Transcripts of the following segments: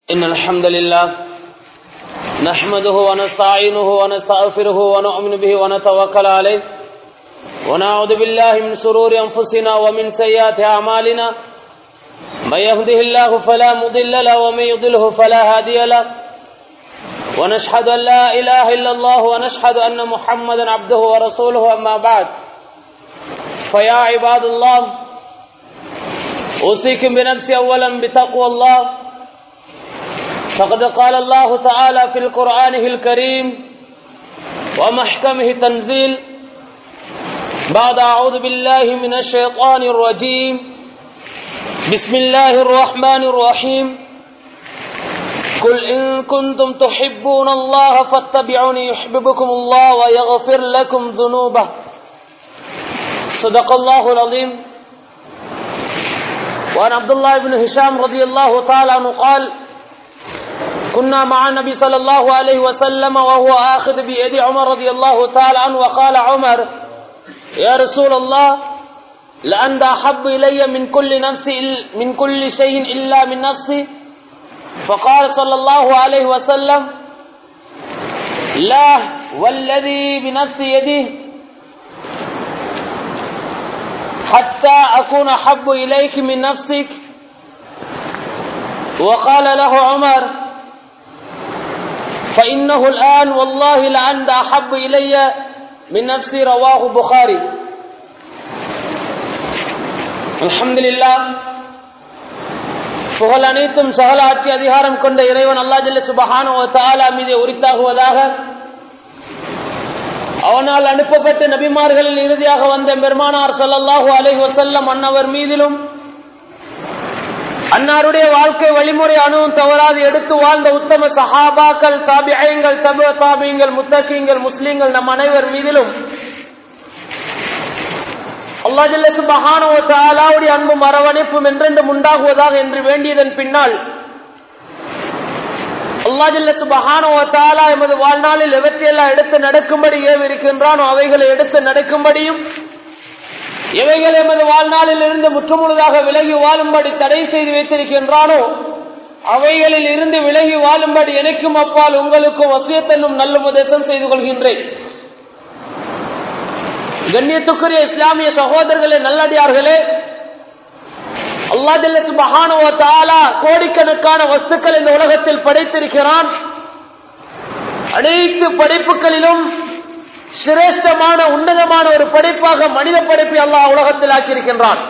إن الحمد لله نحمده ونستعينه ونستغفره ونؤمن به ونتوكل عليه ونعوذ بالله من شرور أنفسنا ومن سيئات أعمالنا من يهده الله فلا مضل له ومن يضله فلا هادي له ونشهد أن لا إله إلا الله ونشهد أن محمدا عبده ورسوله أما بعد فيا عباد الله أوصيكم بنفسي أولا بتقوى الله فقد قال الله تعالى في القرآن الكريم ومحكمه تنزيل بعد أعوذ بالله من الشيطان الرجيم بسم الله الرحمن الرحيم قل إن كنتم تحبون الله فاتبعوني يحببكم الله ويغفر لكم ذنوبه صدق الله العظيم وعن عبد الله بن هشام رضي الله تعالى عنه قال كنا مع النبي صلى الله عليه وسلم وهو آخذ بيد عمر رضي الله تعالى عنه وقال عمر يا رسول الله لأنت أحب إلي من كل نفس من كل شيء إلا من نفسي فقال صلى الله عليه وسلم لا والذي بنفس يده حتى أكون أحب إليك من نفسك وقال له عمر فإنه الآن والله لأنت أحب إلي من نفسي رواه بخاري الحمد لله புகழ் அனைத்தும் சகல ஆட்சி அதிகாரம் கொண்ட இறைவன் அல்லா ஜல்ல சுபஹானோ தாலா மீது உரித்தாகுவதாக அவனால் அனுப்பப்பட்ட நபிமார்களில் இறுதியாக வந்த பெருமானார் சல்லல்லாஹு அலைஹி வசல்லம் அன்னவர் மீதிலும் அன்னாருடைய வாழ்க்கை வழிமுறை அணுவும் தவறாது எடுத்து வாழ்ந்த உத்தம சஹாபாக்கள் தாபியங்கள் தப தாபியங்கள் முத்தகிங்கள் முஸ்லீம்கள் நம் அனைவர் மீதிலும் அல்லாஜல்லாவுடைய அன்பும் அரவணைப்பும் என்றென்றும் உண்டாகுவதாக என்று வேண்டியதன் பின்னால் அல்லாஜல்லத்து மகானோத்தாலா எமது வாழ்நாளில் எவற்றையெல்லாம் எடுத்து நடக்கும்படி ஏவிருக்கின்றானோ அவைகளை எடுத்து நடக்கும்படியும் எவைகள் எமது வாழ்நாளில் இருந்து முற்றுமுழுதாக விலகி வாழும்படி தடை செய்து வைத்திருக்கின்றானோ அவைகளில் இருந்து விலகி வாழும்படி எனக்கும் அப்பால் உங்களுக்கும் வசியத்தென்னும் நல்ல உதேசம் செய்து கொள்கின்றேன் கண்ணியத்துக்குரிய இஸ்லாமிய சகோதரர்களே நல்லடியார்களே அல்லாதில்லத்து மகானுவ தாலா கோடிக்கணக்கான வஸ்துக்கள் இந்த உலகத்தில் படைத்திருக்கிறான் அனைத்து படைப்புகளிலும் சிரேஷ்டமான உன்னதமான ஒரு படைப்பாக மனித படைப்பை அல்லாஹ் உலகத்தில் ஆக்கியிருக்கின்றான்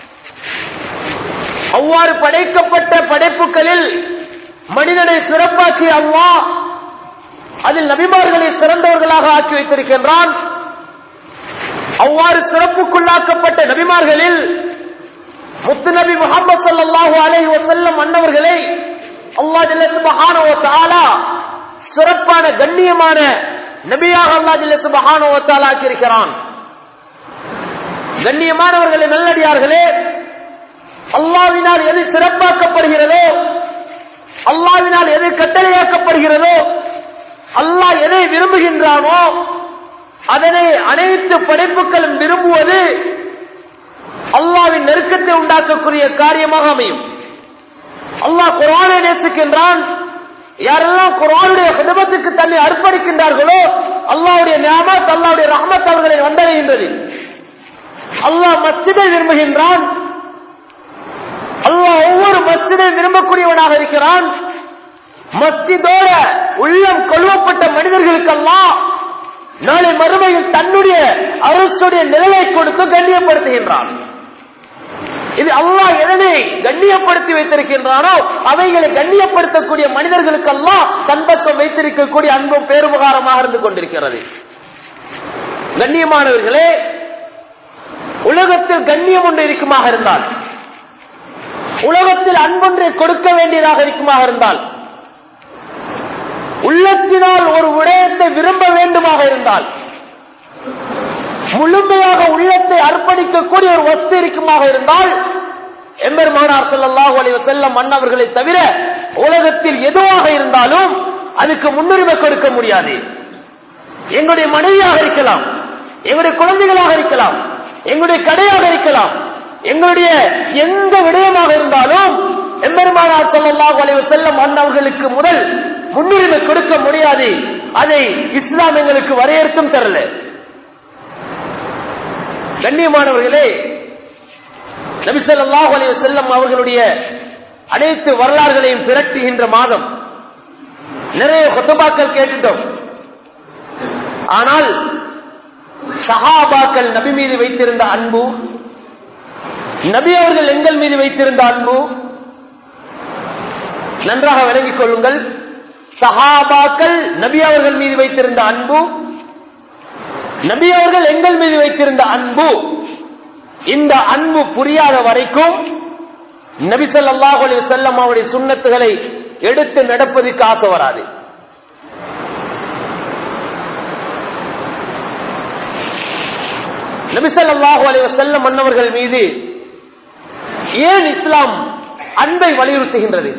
அவ்வாறு படைக்கப்பட்ட படைப்புகளில் மனிதனை சிறப்பாக்கி அல்லாஹ் அதில் நபிமார்களை சிறந்தவர்களாக ஆக்கி வைத்திருக்கின்றான் அவ்வாறு சிறப்புக்குள்ளாக்கப்பட்ட நபிமார்களில் முத்து நபி முகமது சல்லாஹூ அலை வசல்லம் மன்னவர்களை அல்லா சிறப்பான கண்ணியமான நபியாக அல்லா ஜில்லத்து மகானோத்தால் ஆக்கியிருக்கிறான் கண்ணியமானவர்களை நல்லடியார்களே அல்லாவினால் எது சிறப்பாக்கப்படுகிறதோ அல்லாவினால் எது கட்டளையாக்கப்படுகிறதோ அல்லாஹ் எதை விரும்புகின்றானோ அதனை அனைத்து படைப்புகளும் விரும்புவது அல்லாவின் நெருக்கத்தை உண்டாக்கக்கூடிய காரியமாக அமையும் அல்லாஹ் குரானை நேசிக்கின்றான் யாரெல்லாம் குரானுடைய குடும்பத்துக்கு தன்னை அர்ப்பணிக்கின்றார்களோ அல்லாவுடைய ஞாபத் அல்லாவுடைய ரஹமத் அவர்களை வந்தடைகின்றது அல்லாஹ் மஸ்ஜிதை விரும்புகின்றான் அல்லாஹ் ஒவ்வொரு மஸ்ஜிதை விரும்பக்கூடியவனாக இருக்கிறான் மஸ்ஜிதோட உள்ளம் கொள்வப்பட்ட மனிதர்களுக்கெல்லாம் நாளை மறுமையில் தன்னுடைய அரசுடைய நிலையை கொடுத்து கண்ணியப்படுத்துகின்றான் இது அல்லாஹ் எதனை கண்ணியப்படுத்தி வைத்திருக்கின்றானோ அவைகளை கண்ணியப்படுத்தக்கூடிய மனிதர்களுக்கெல்லாம் தன்பக்கம் வைத்திருக்கக்கூடிய அன்பும் பேருபகாரமாக இருந்து கொண்டிருக்கிறது கண்ணியமானவர்களே உலகத்தில் கண்ணியம் ஒன்று இருக்குமாக இருந்தால் உலகத்தில் அன்பொன்றை கொடுக்க வேண்டியதாக இருக்குமாக இருந்தால் உள்ளத்தினால் ஒரு விடயத்தை விரும்ப வேண்டுமாக இருந்தால் முழுமையாக உள்ளத்தை அர்ப்பணிக்கக்கூடிய ஒரு வஸ்து இருக்குமாக இருந்தால் எம்பெருமானார் செல்லல்லாஹு அலைவ செல்லம் மன்னவர்களை தவிர உலகத்தில் எதுவாக இருந்தாலும் அதுக்கு முன்னுரிமை கொடுக்க முடியாது எங்களுடைய மனைவியாக இருக்கலாம் எங்களுடைய குழந்தைகளாக இருக்கலாம் எங்களுடைய கடையாக இருக்கலாம் எங்களுடைய எந்த விடயமாக இருந்தாலும் எம்பெருமானார் ஸல்லல்லாஹு அலைஹி வஸல்லம் அன்னவர்களுக்கு முதல் முன்னுரிமை கொடுக்க முடியாது அதை இஸ்லாம் எங்களுக்கு வரையறுத்தும் தரல கண்ணியமானவர்களே நபி ஸல்லல்லாஹு அலைஹி வஸல்லம் அவர்களுடைய அனைத்து வரலாறுகளையும் திரட்டுகின்ற மாதம் நிறைய கொத்தபாக்கள் கேட்டுட்டோம் ஆனால் சஹாபாக்கள் நபி மீது வைத்திருந்த அன்பு நபி அவர்கள் எங்கள் மீது வைத்திருந்த அன்பு நன்றாக விளங்கிக் கொள்ளுங்கள் சஹாபாக்கள் நபி அவர்கள் மீது வைத்திருந்த அன்பு நபி அவர்கள் எங்கள் மீது வைத்திருந்த அன்பு இந்த அன்பு புரியாத வரைக்கும் நபி ஸல்லல்லாஹு அலைஹி வஸல்லம் அவருடைய சுன்னத்துகளை எடுத்து நடப்பதற்கு ஆசை வராது நபி ஸல்லல்லாஹு அலைஹி வஸல்லம் மன்னவர்கள் மீது ஏன் இஸ்லாம் அன்பை வலியுறுத்துகின்றது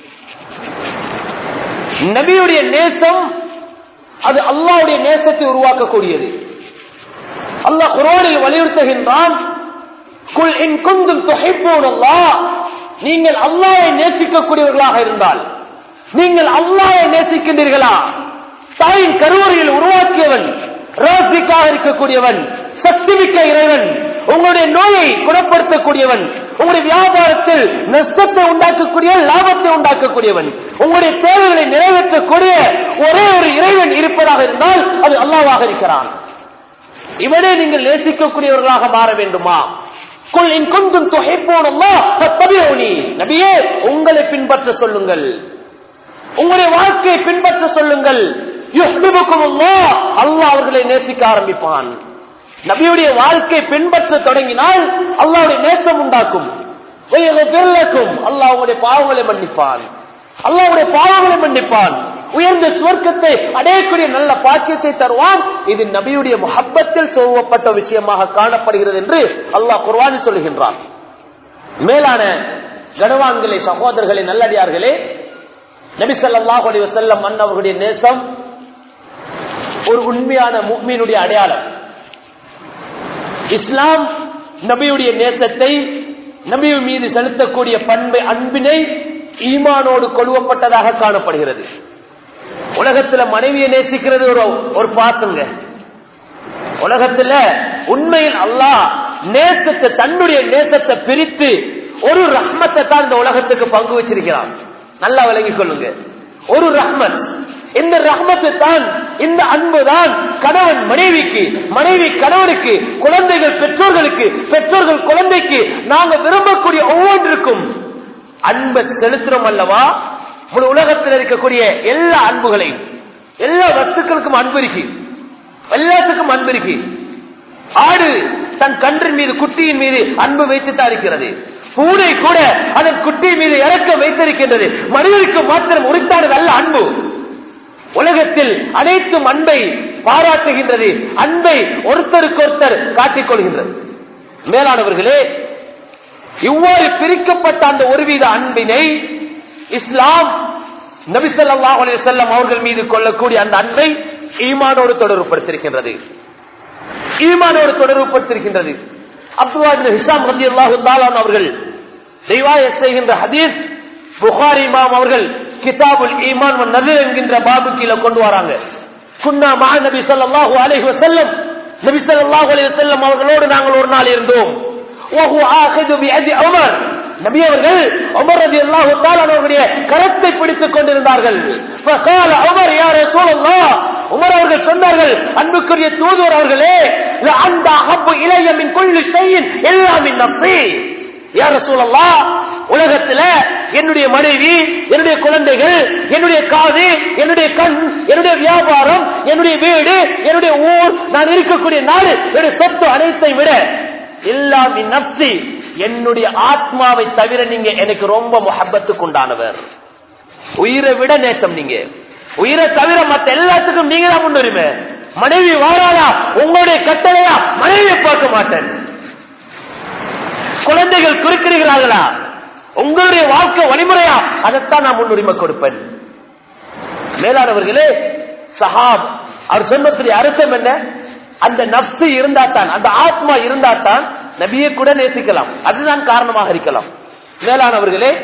நபியுடைய நேசம் அது அல்லாஹ்வுடைய நேசத்தை உருவாக்கக்கூடியது அல்லாஹ் குர்ஆனில் வலியுறுத்துகின்றான் குல் இன் குந்தும் துஹிப்பூன் அல்லாஹ் நீங்கள் அல்லாஹ்வை நேசிக்கக்கூடியவர்களாக இருந்தால் நீங்கள் அல்லாஹ்வை நேசிக்கின்றீர்களா தாயின் கருவறையில் உருவாக்கியவன் ராசிக்காக இருக்கக்கூடியவன் சக்திமிக்க இறைவன் உங்களுடைய நோயை குணப்படுத்தக்கூடியவன் உங்களுடைய வியாபாரத்தில் நஷ்டத்தை உண்டாக்கக்கூடிய லாபத்தை உண்டாக்கக்கூடியவன் உங்களுடைய தேவைகளை நிறைவேற்றக்கூடிய ஒரே ஒரு இறைவன் இருப்பதாக இருந்தால் அது அல்லாவாக இருக்கிறான் இவனே நீங்கள் நேசிக்கக்கூடியவர்களாக மாற வேண்டுமா குல் இன் குந்தும் துஹிப்பூன் அல்லாஹ் ஃபத்தபிஊனி நபியே உங்களை பின்பற்ற சொல்லுங்கள் உங்களுடைய வாழ்க்கையை பின்பற்ற சொல்லுங்கள் யுஹ்பிபுக்கும் அல்லாஹ் அல்லாஹ் அவர்களை நேசிக்க ஆரம்பிப்பான் நபியுடைய வாழ்க்கை பின்பற்ற தொடங்கினால் அல்லாவுடைய நேசம் உண்டாக்கும் பெருக்கும் அல்லாஹ் உங்களுடைய பாவங்களை மன்னிப்பான் அல்லாவுடைய பாவங்களை மன்னிப்பான் உயர்ந்த சுவர்க்கத்தை அடையக்கூடிய நல்ல பாக்கியத்தை தருவான் இது நபியுடைய முஹப்பத்தில் சோவப்பட்ட விஷயமாக காணப்படுகிறது என்று அல்லாஹ் குர்வானி சொல்லுகின்றான் மேலான கனவான்களே சகோதரர்களே நல்லடியார்களே நபி ஸல்லல்லாஹு அலைஹி வஸல்லம் மன்னவர்களுடைய நேசம் ஒரு உண்மையான முக்மீனுடைய அடையாளம் இஸ்லாம் நபியுடைய நேசத்தை நபி மீது செலுத்தக்கூடிய பண்பை அன்பினை ஈமானோடு கொழுவப்பட்டதாக காணப்படுகிறது உலகத்துல மனைவியை நேசிக்கிறது ஒரு ஒரு பாத்துங்க உலகத்துல உண்மையில் அல்லாஹ் நேசத்தை தன்னுடைய நேசத்தை பிரித்து ஒரு ரஹ்மத்தை தான் இந்த உலகத்துக்கு பங்கு வச்சிருக்கிறான் நல்லா விளங்கிக் கொள்ளுங்க ஒரு ரஹ்மத் இந்த ரஹ்மத்து தான் இந்த அன்பு தான் கணவன் மனைவிக்கு மனைவி கணவனுக்கு குழந்தைகள் பெற்றோர்களுக்கு பெற்றோர்கள் குழந்தைக்கு நாங்க விரும்பக்கூடிய ஒவ்வொன்றுக்கும் அன்பை செலுத்துறோம் அல்லவா முழு உலகத்தில் இருக்கக்கூடிய எல்லா அன்புகளையும் எல்லா வஸ்துக்களுக்கும் அன்பு இருக்கு எல்லாத்துக்கும் அன்பு இருக்கு ஆடு தன் கன்றின் மீது குட்டியின் மீது அன்பு வைத்துத்தான் இருக்கிறது பூனை கூட அதன் குட்டி மீது இறக்க வைத்திருக்கின்றது மனிதனுக்கு மாத்திரம் உரித்தானது அல்ல அன்பு உலகத்தில் அனைத்தும் அன்பை பாராட்டுகின்றது அன்பை ஒருத்தருக்கு ஒருத்தர் காட்டிக் கொள்கின்றது மேலானவர்களே இவ்வாறு பிரிக்கப்பட்ட அந்த ஒருவித அன்பினை இஸ்லாம் நபிசல்லா செல்லம் அவர்கள் மீது கொள்ளக்கூடிய அந்த அன்பை ஈமானோடு தொடர்புபடுத்திருக்கின்றது ஈமானோடு தொடர்புபடுத்திருக்கின்றது அப்துல்லா ஹிசாம் ரதி அல்லாஹு அவர்கள் செய்வாய செய்கின்ற ஹதீஸ் புகாரி இமாம் அவர்கள் கிதாபுல் ஈமான் நதிர் என்கின்ற பாபு கீழே கொண்டு வராங்க சுன்னா மா நபி ஸல்லல்லாஹு அலைஹி வஸல்லம் நபி ஸல்லல்லாஹு அலைஹி வஸல்லம் அவர்களோடு நாங்கள் ஒரு நாள் இருந்தோம் வஹு ஆகிது பியதி உமர் நபி அவர்கள் உமர் ரலியல்லாஹு தஆலா அவர்களுடைய கரத்தை பிடித்துக் கொண்டிருந்தார்கள் ஃபகால உமர் யா ரசூலல்லாஹ் உமர் அவர்கள் சொன்னார்கள் அன்புக்குரிய தூதுவர் அவர்களே அந்த அஹப்பு இலைய மின் குல்லி ஷைஇன் இல்லா மின் நஃப்ஸி யா ரசூலல்லாஹ் உலகத்துல என்னுடைய மனைவி என்னுடைய குழந்தைகள் என்னுடைய காது என்னுடைய கண் என்னுடைய வியாபாரம் என்னுடைய வீடு என்னுடைய ஊர் நான் இருக்கக்கூடிய நாடு என்னுடைய சொத்து அனைத்தை விட எல்லாம் நப்சி என்னுடைய ஆத்மாவை தவிர நீங்க எனக்கு ரொம்ப முகப்பத்துக்கு உண்டானவர் உயிரை விட நேசம் நீங்க உயிரை தவிர மத்த எல்லாத்துக்கும் நீங்க தான் முன்னுரிமை மனைவி வாராளா உங்களுடைய கட்டளையா மனைவியை பார்க்க மாட்டேன் குழந்தைகள் குறுக்கிறீர்களா உங்களுடைய வாழ்க்கை வழிமுறையா அதைத்தான் நான் முன்னுரிமை கொடுப்பேன் மேலானவர்களே சஹாப் அவர் சொன்னதுடைய அர்த்தம் என்ன அந்த நப்சு இருந்தா தான் அந்த ஆத்மா இருந்தா தான் நபியை கூட நேசிக்கலாம் அதுதான் காரணமாக இருக்கலாம் மேலானவர்களே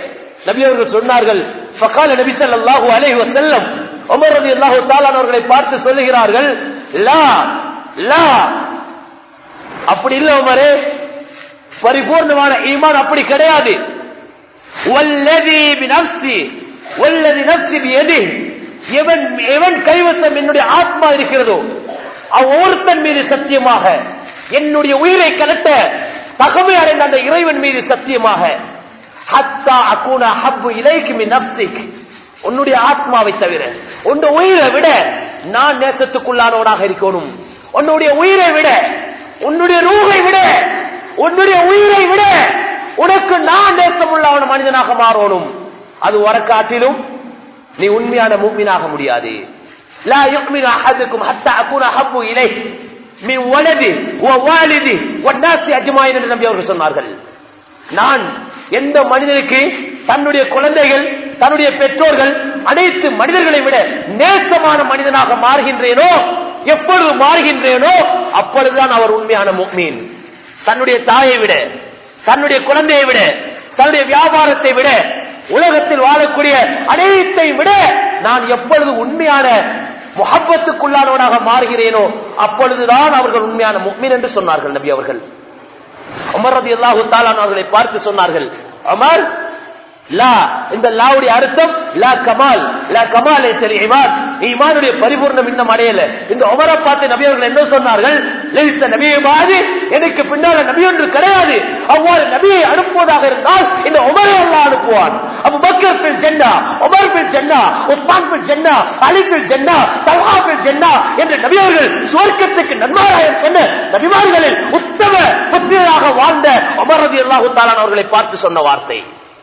நபி அவர்கள் சொன்னார்கள் ஃபகால நபி ஸல்லல்லாஹு அலைஹி வஸல்லம் உமர் ரலியல்லாஹு தஆலா அவர்களை பார்த்து சொல்லுகிறார்கள் லா லா அப்படி இல்ல உமரே பரிபூர்ணமான ஈமான் அப்படி கிடையாது வல்லதி பினஃப்சி வல்லதி நஃப்சி பியதி எவன் எவன் கைவசம் என்னுடைய ஆத்மா இருக்கிறதோ ஒருத்தன் மீது சத்தியமாக என்னுடைய உயிரை கலட்ட தகமை அடைந்த அந்த இறைவன் மீது சத்தியமாக ஹத்தா அகூனா ஹப்பு இலைக்கு மின் நப்சிக் உன்னுடைய ஆத்மாவை தவிர உன்னுடைய உயிரை விட நான் நேசத்துக்குள்ளானவனாக இருக்கணும் உன்னுடைய உயிரை விட உன்னுடைய ரூகை விட உன்னுடைய உயிரை விட உனக்கு நான் நேசமுள்ள மனிதனாக மாறணும் அது வரக்காட்டிலும் நீ உண்மையான மூமினாக முடியாது லா யுக்மினு அஹதுக்கும் ஹத்தா அகூன ஹப்பு இலை மின் வலதி வ வாலிதி வன்னாசி அஜ்மாயின் என்று நபி அவர்கள் சொன்னார்கள் நான் எந்த மனிதனுக்கு தன்னுடைய குழந்தைகள் தன்னுடைய பெற்றோர்கள் அனைத்து மனிதர்களை விட நேசமான மனிதனாக மாறுகின்றேனோ எப்பொழுது மாறுகின்றேனோ அப்பொழுதுதான் அவர் உண்மையான முக்மீன் தன்னுடைய தாயை விட தன்னுடைய குழந்தையை விட தன்னுடைய வியாபாரத்தை விட உலகத்தில் வாழக்கூடிய அனைத்தை விட நான் எப்பொழுது உண்மையான முகப்பத்துக்குள்ளானவனாக மாறுகிறேனோ அப்பொழுதுதான் அவர்கள் உண்மையான முக்மீன் என்று சொன்னார்கள் நபி அவர்கள் அமர் ரதி அல்லாஹு தாலான் அவர்களை பார்த்து சொன்னார்கள் அமர் லா இந்த லாவுடைய அர்த்தம் லா கமால் லா கமால் சரி இமான் ஈமானுடைய பரிபூர்ணம் இன்னும் அடையல இந்த உமரை பார்த்து நபி அவர்கள் என்ன சொன்னார்கள் லலித்த நபியை மாதிரி எனக்கு பின்னால நபி ஒன்று கிடையாது அவ்வாறு நபியை அனுப்புவதாக இருந்தால் இந்த உமரை எல்லாம் அனுப்புவான் அபு பக்கர் பில் ஜென்னா உமர் பில் ஜென்னா உஸ்மான் பில் ஜென்னா அலி பில் ஜென்னா தல்ஹா பில் ஜென்னா என்று நபி அவர்கள் சுவர்க்கத்துக்கு நன்மாராயம் சொன்ன நபிமார்களில் உத்தம புத்திரராக வாழ்ந்த உமர் ரதி அல்லாஹு தாலான் அவர்களை பார்த்து சொன்ன வார்த்தை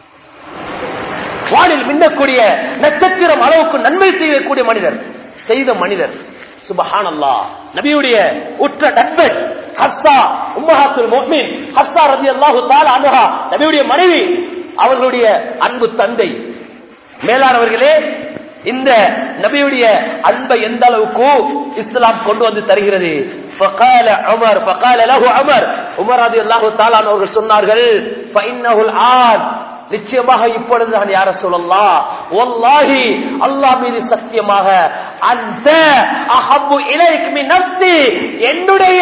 வானில் மின்னக்கூடிய நட்சத்திரம் அளவுக்கு நன்மை செய்யக்கூடிய மனிதர் செய்த மனிதர் சுபஹான் அல்லா நபியுடைய உற்ற நண்பன் ஹஸ்தா உம்மஹாத்துல் முஃமின் ஹஸ்தா ரதி அல்லாஹு தாலா அனுஹா நபியுடைய மனைவி அவர்களுடைய அன்பு தந்தை மேலானவர்களே இந்த நபியுடைய அன்பை எந்த அளவுக்கு இஸ்லாம் கொண்டு வந்து தருகிறது فقال عمر فقال له عمر عمر رضي الله تعالى عنه சொன்னார்கள் فانه الان நிச்சயமாக இப்பொழுதுதான் யார சொல்லலாம் ஒல்லாஹி அல்லாஹ் மீது சத்தியமாக அந்த அஹப்பு இலைக்கு நப்தி என்னுடைய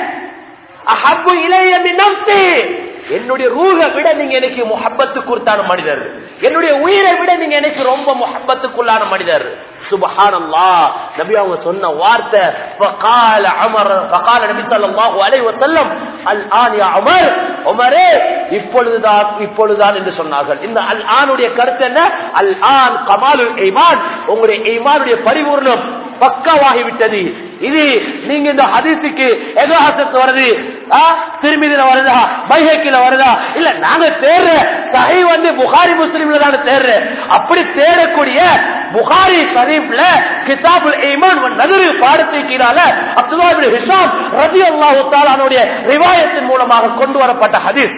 அஹப்பு இலைய நப்தி என்னுடைய ரூக விட நீங்க எனக்கு முஹப்பத்துக்குத்தான மனிதர் என்னுடைய உயிரை விட நீங்க எனக்கு ரொம்ப முஹப்பத்துக்குள்ளான மனிதர் சுபஹானல்லா நபி அவங்க சொன்ன வார்த்தை فقال عمر فقال நபி ஸல்லல்லாஹு அலைஹி வஸல்லம் அல் ஆன் யா உமர் உமரே இப்பொழுதுதான் இப்பொழுதுதான் என்று சொன்னார்கள் இந்த அல் ஆனுடைய கருத்து என்ன அல் ஆன் கமாலுல் ஈமான் உங்களுடைய ஈமானுடைய பரிபூர்ணம் பக்காவாகி விட்டது இது நீங்க இந்த ஹதீஸுக்கு எகாசத்து வருது திருமதியில வருதா பைஹக்கில வருதா இல்ல நாங்க தேர்ற சஹி வந்து புகாரி முஸ்லீம்ல தானே தேர்ற அப்படி தேடக்கூடிய புகாரி ஷரீப்ல கிதாபுல் ஈமான் நகரு பாடத்தை கீழால அப்துல்லா இப்னு ஹிஷாம் ரலியல்லாஹு தஆலாவுடைய ரிவாயத்தின் மூலமாக கொண்டு வரப்பட்ட ஹதீஸ்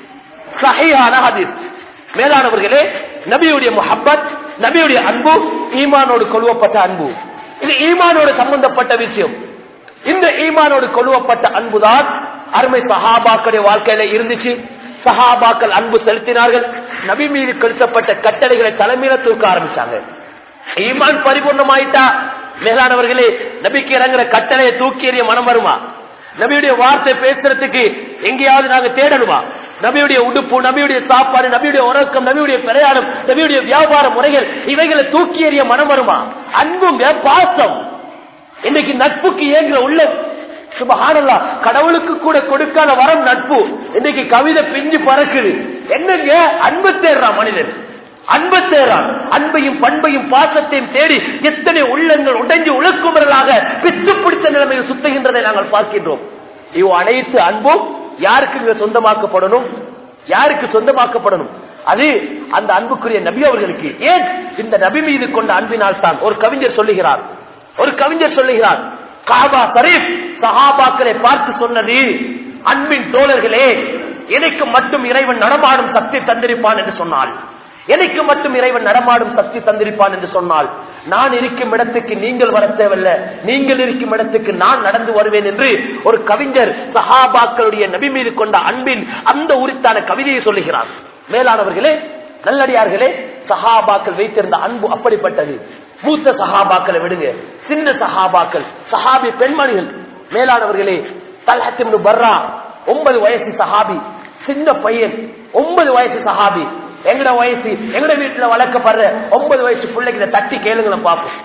சஹீஹான ஹதீஸ் மேலானவர்களே நபியுடைய முஹப்பத் நபியுடைய அன்பு ஈமானோடு கொள்வப்பட்ட அன்பு இது ஈமானோடு சம்பந்தப்பட்ட விஷயம் இந்த ஈமானோடு கொள்வப்பட்ட அன்புதான் அருமை சஹாபாக்களுடைய வாழ்க்கையில இருந்துச்சு சஹாபாக்கள் அன்பு செலுத்தினார்கள் நபி மீது கெடுத்தப்பட்ட கட்டளைகளை தலைமையில தூக்க ஆரம்பிச்சாங்க ஈமான் பரிபூர்ணமாயிட்டா மேலானவர்களே நபிக்கு இறங்குற கட்டளையை தூக்கி எறிய மனம் வருமா நபியுடைய வார்த்தை பேசுறதுக்கு எங்கேயாவது நாங்க தேடணுமா நபியுடைய உடுப்பு நபியுடைய சாப்பாடு நபியுடைய உறக்கம் நபியுடைய பிரயாணம் நபியுடைய வியாபார முறைகள் இவைகளை தூக்கி எறிய மனம் வருமா அன்புங்க பாசம் இன்னைக்கு நட்புக்கு ஏங்குற உள்ள சுபஹானல்லா கடவுளுக்கு கூட கொடுக்காத வரம் நட்பு இன்னைக்கு கவிதை பிஞ்சு பறக்குது என்னங்க அன்பு தேடுறான் மனிதன் அன்பு தேறான் அன்பையும் பண்பையும் பாசத்தையும் தேடி எத்தனை உள்ளங்கள் உடைஞ்சு உழக்குமரலாக பித்து பிடித்த நிலைமையில் சுத்துகின்றதை நாங்கள் பார்க்கின்றோம் இவ் அனைத்து அன்பும் யாருக்கு இங்க சொந்தமாக்கப்படணும் யாருக்கு சொந்தமாக்கப்படணும் அது அந்த அன்புக்குரிய நபி அவர்களுக்கு ஏன் இந்த நபி மீது கொண்ட அன்பினால் தான் ஒரு கவிஞர் சொல்லுகிறார் ஒரு கவிஞர் சொல்லுகிறார் காபா சரீப் சஹாபாக்களை பார்த்து சொன்னது அன்பின் தோழர்களே எனக்கு மட்டும் இறைவன் நடமாடும் சக்தி தந்திருப்பான் என்று சொன்னாள் எனக்கு மட்டும் இறைவன் நடமாடும் சக்தி தந்திருப்பான் என்று சொன்னால் நான் இருக்கும் இடத்துக்கு நீங்கள் வர தேவையில்ல நீங்கள் இருக்கும் இடத்துக்கு நான் நடந்து வருவேன் என்று ஒரு கவிஞர் சஹாபாக்களுடைய நபி மீது கொண்ட அன்பின் அந்த உரித்தான கவிதையை சொல்லுகிறார் மேலானவர்களே நல்லடியார்களே சஹாபாக்கள் வைத்திருந்த அன்பு அப்படிப்பட்டது மூத்த சஹாபாக்களை விடுங்க சின்ன சஹாபாக்கள் சஹாபி பெண்மணிகள் மேலானவர்களே தல்ஹத்தின் பர்ரா ஒன்பது வயசு சஹாபி சின்ன பையன் ஒன்பது வயசு சஹாபி எங்கட வயசு எங்கட வீட்டுல வளர்க்கப்படுற ஒன்பது வயசு பிள்ளைக்கு தட்டி கேளுங்களேன் பாப்போம்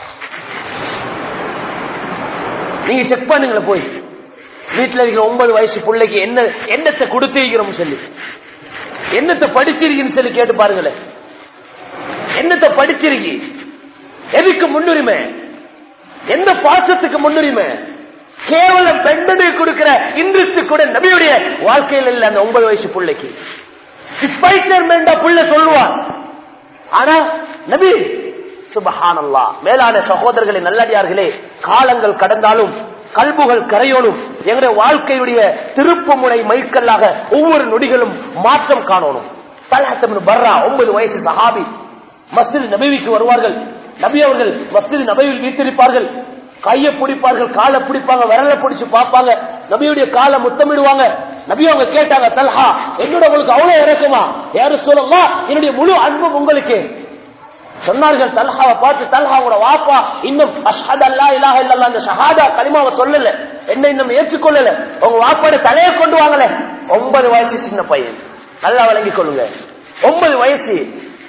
நீங்க செக் பண்ணுங்களேன் போய் வீட்டுல இருக்கிற ஒன்பது வயசு பிள்ளைக்கு என்ன என்னத்தை கொடுத்திருக்கிறோம் சொல்லி என்னத்தை படிச்சிருக்கீன்னு சொல்லி கேட்டு பாருங்களேன் என்னத்தை படிச்சிருக்கி எதுக்கு முன்னுரிமை எந்த பாசத்துக்கு முன்னுரிமை கேவலம் பெண்மணி கொடுக்கிற இன்ட்ரெஸ்ட் கூட நபியுடைய வாழ்க்கையில் இல்ல அந்த ஒன்பது வயசு பிள்ளைக்கு ஸ்பைசர்மெண்டா புள்ள சொல்லுவான் ஆனா நபி சுபஹானல்லா மேலான சகோதரர்களை நல்லடியார்களே காலங்கள் கடந்தாலும் கல்புகள் கரையோனும் எங்களுடைய வாழ்க்கையுடைய திருப்பு முனை மைக்கல்லாக ஒவ்வொரு நொடிகளும் மாற்றம் காணணும் தலஹத்தம் பர்ரா ஒன்பது வயசு சஹாபி மஸ்ஜித் நபிவிக்கு வருவார்கள் நபி அவர்கள் மஸ்ஜித் நபியில் வீட்டிருப்பார்கள் கையை பிடிப்பார்கள் காலை பிடிப்பாங்க விரல பிடிச்சு பார்ப்பாங்க நபியுடைய காலை முத்தமிடுவாங்க நபி அவங்க கேட்டாங்க தல்ஹா என்னோட உங்களுக்கு அவ்வளவு இறக்குமா யாரு சொல்லலாம் என்னுடைய முழு அன்பும் உங்களுக்கு சொன்னார்கள் தல்ஹாவை பார்த்து தல்ஹாவோட வாப்பா இன்னும் அஷ்ஹது அல்லா இலாஹ இல்லல்லா அந்த ஷஹாதா கலிமாவை சொல்லல என்ன இன்னும் ஏற்றுக்கொள்ளல உங்க வாப்பாட தலையை கொண்டு வாங்கல ஒன்பது வயசு சின்ன பையன் நல்லா வழங்கிக் கொள்ளுங்க ஒன்பது வயசு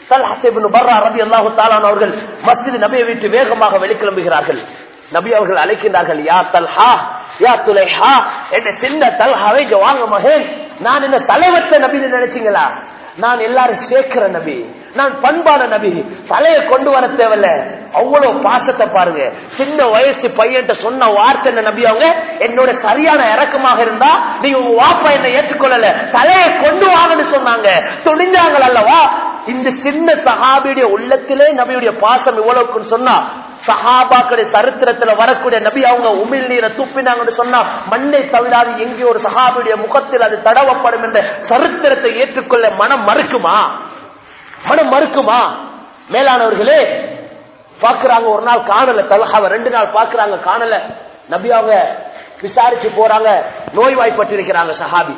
அவர்கள் மஸ்ஜித் நபியை விட்டு வேகமாக வெளிக்கிளம்புகிறார்கள் நபி அவர்கள் அழைக்கின்றார்கள் யா தல்ஹா யா துலைஹா என்ன சின்ன தல்ஹாவை இங்க வாங்க மகன் நான் என்ன தலைவத்த நபி நினைச்சீங்களா நான் எல்லாரும் சேர்க்கிற நபி நான் பண்பான நபி தலையை கொண்டு வர தேவையில்ல அவ்வளவு பாசத்தை பாருங்க சின்ன வயசு பையன் சொன்ன வார்த்தை என்ன நபி அவங்க என்னோட சரியான இறக்கமாக இருந்தா நீங்க உங்க வாப்பா என்ன ஏற்றுக்கொள்ளல தலையை கொண்டு வாங்கன்னு சொன்னாங்க துணிஞ்சாங்க அல்லவா இந்த சின்ன சஹாபியுடைய உள்ளத்திலே நபியுடைய பாசம் இவ்வளவுக்குன்னு சொன்னா சஹாபாக்களுடைய சரித்திரத்துல வரக்கூடிய நபி அவங்க உமிழ் நீரை துப்பினாங்கன்னு சொன்னா மண்ணை தவிராது எங்கே ஒரு சஹாபியுடைய முகத்தில் அது தடவப்படும் என்ற சரித்திரத்தை ஏற்றுக்கொள்ள மனம் மறுக்குமா மனம் மறுக்குமா மேலானவர்களே பாக்குறாங்க ஒரு நாள் காணல தலஹாவ ரெண்டு நாள் பாக்குறாங்க காணல நபி அவங்க விசாரிச்சு போறாங்க நோய்வாய்ப்பட்டிருக்கிறாங்க சஹாபி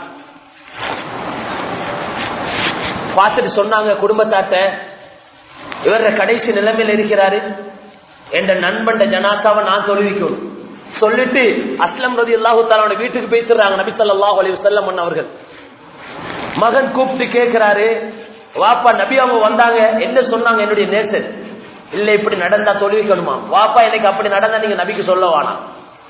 பார்த்துட்டு சொன்னாங்க குடும்பத்தாட்ட இவர கடைசி நிலைமையில இருக்கிறாரு என்ற நண்பன் ஜனாத்தாவை நான் சொல்லிக்கணும் சொல்லிட்டு அஸ்லம் ரதி அல்லாஹு தாலோட வீட்டுக்கு போயிட்டுறாங்க நபி சொல்லாஹ் அலி வல்லம் அவர்கள் மகன் கூப்பிட்டு கேட்கிறாரு வாப்பா நபி அவங்க வந்தாங்க என்ன சொன்னாங்க என்னுடைய நேசர் இல்ல இப்படி நடந்தா தொழுவிக்கணுமா வாப்பா எனக்கு அப்படி நடந்தா நீங்க நபிக்கு சொல்ல வேணாம்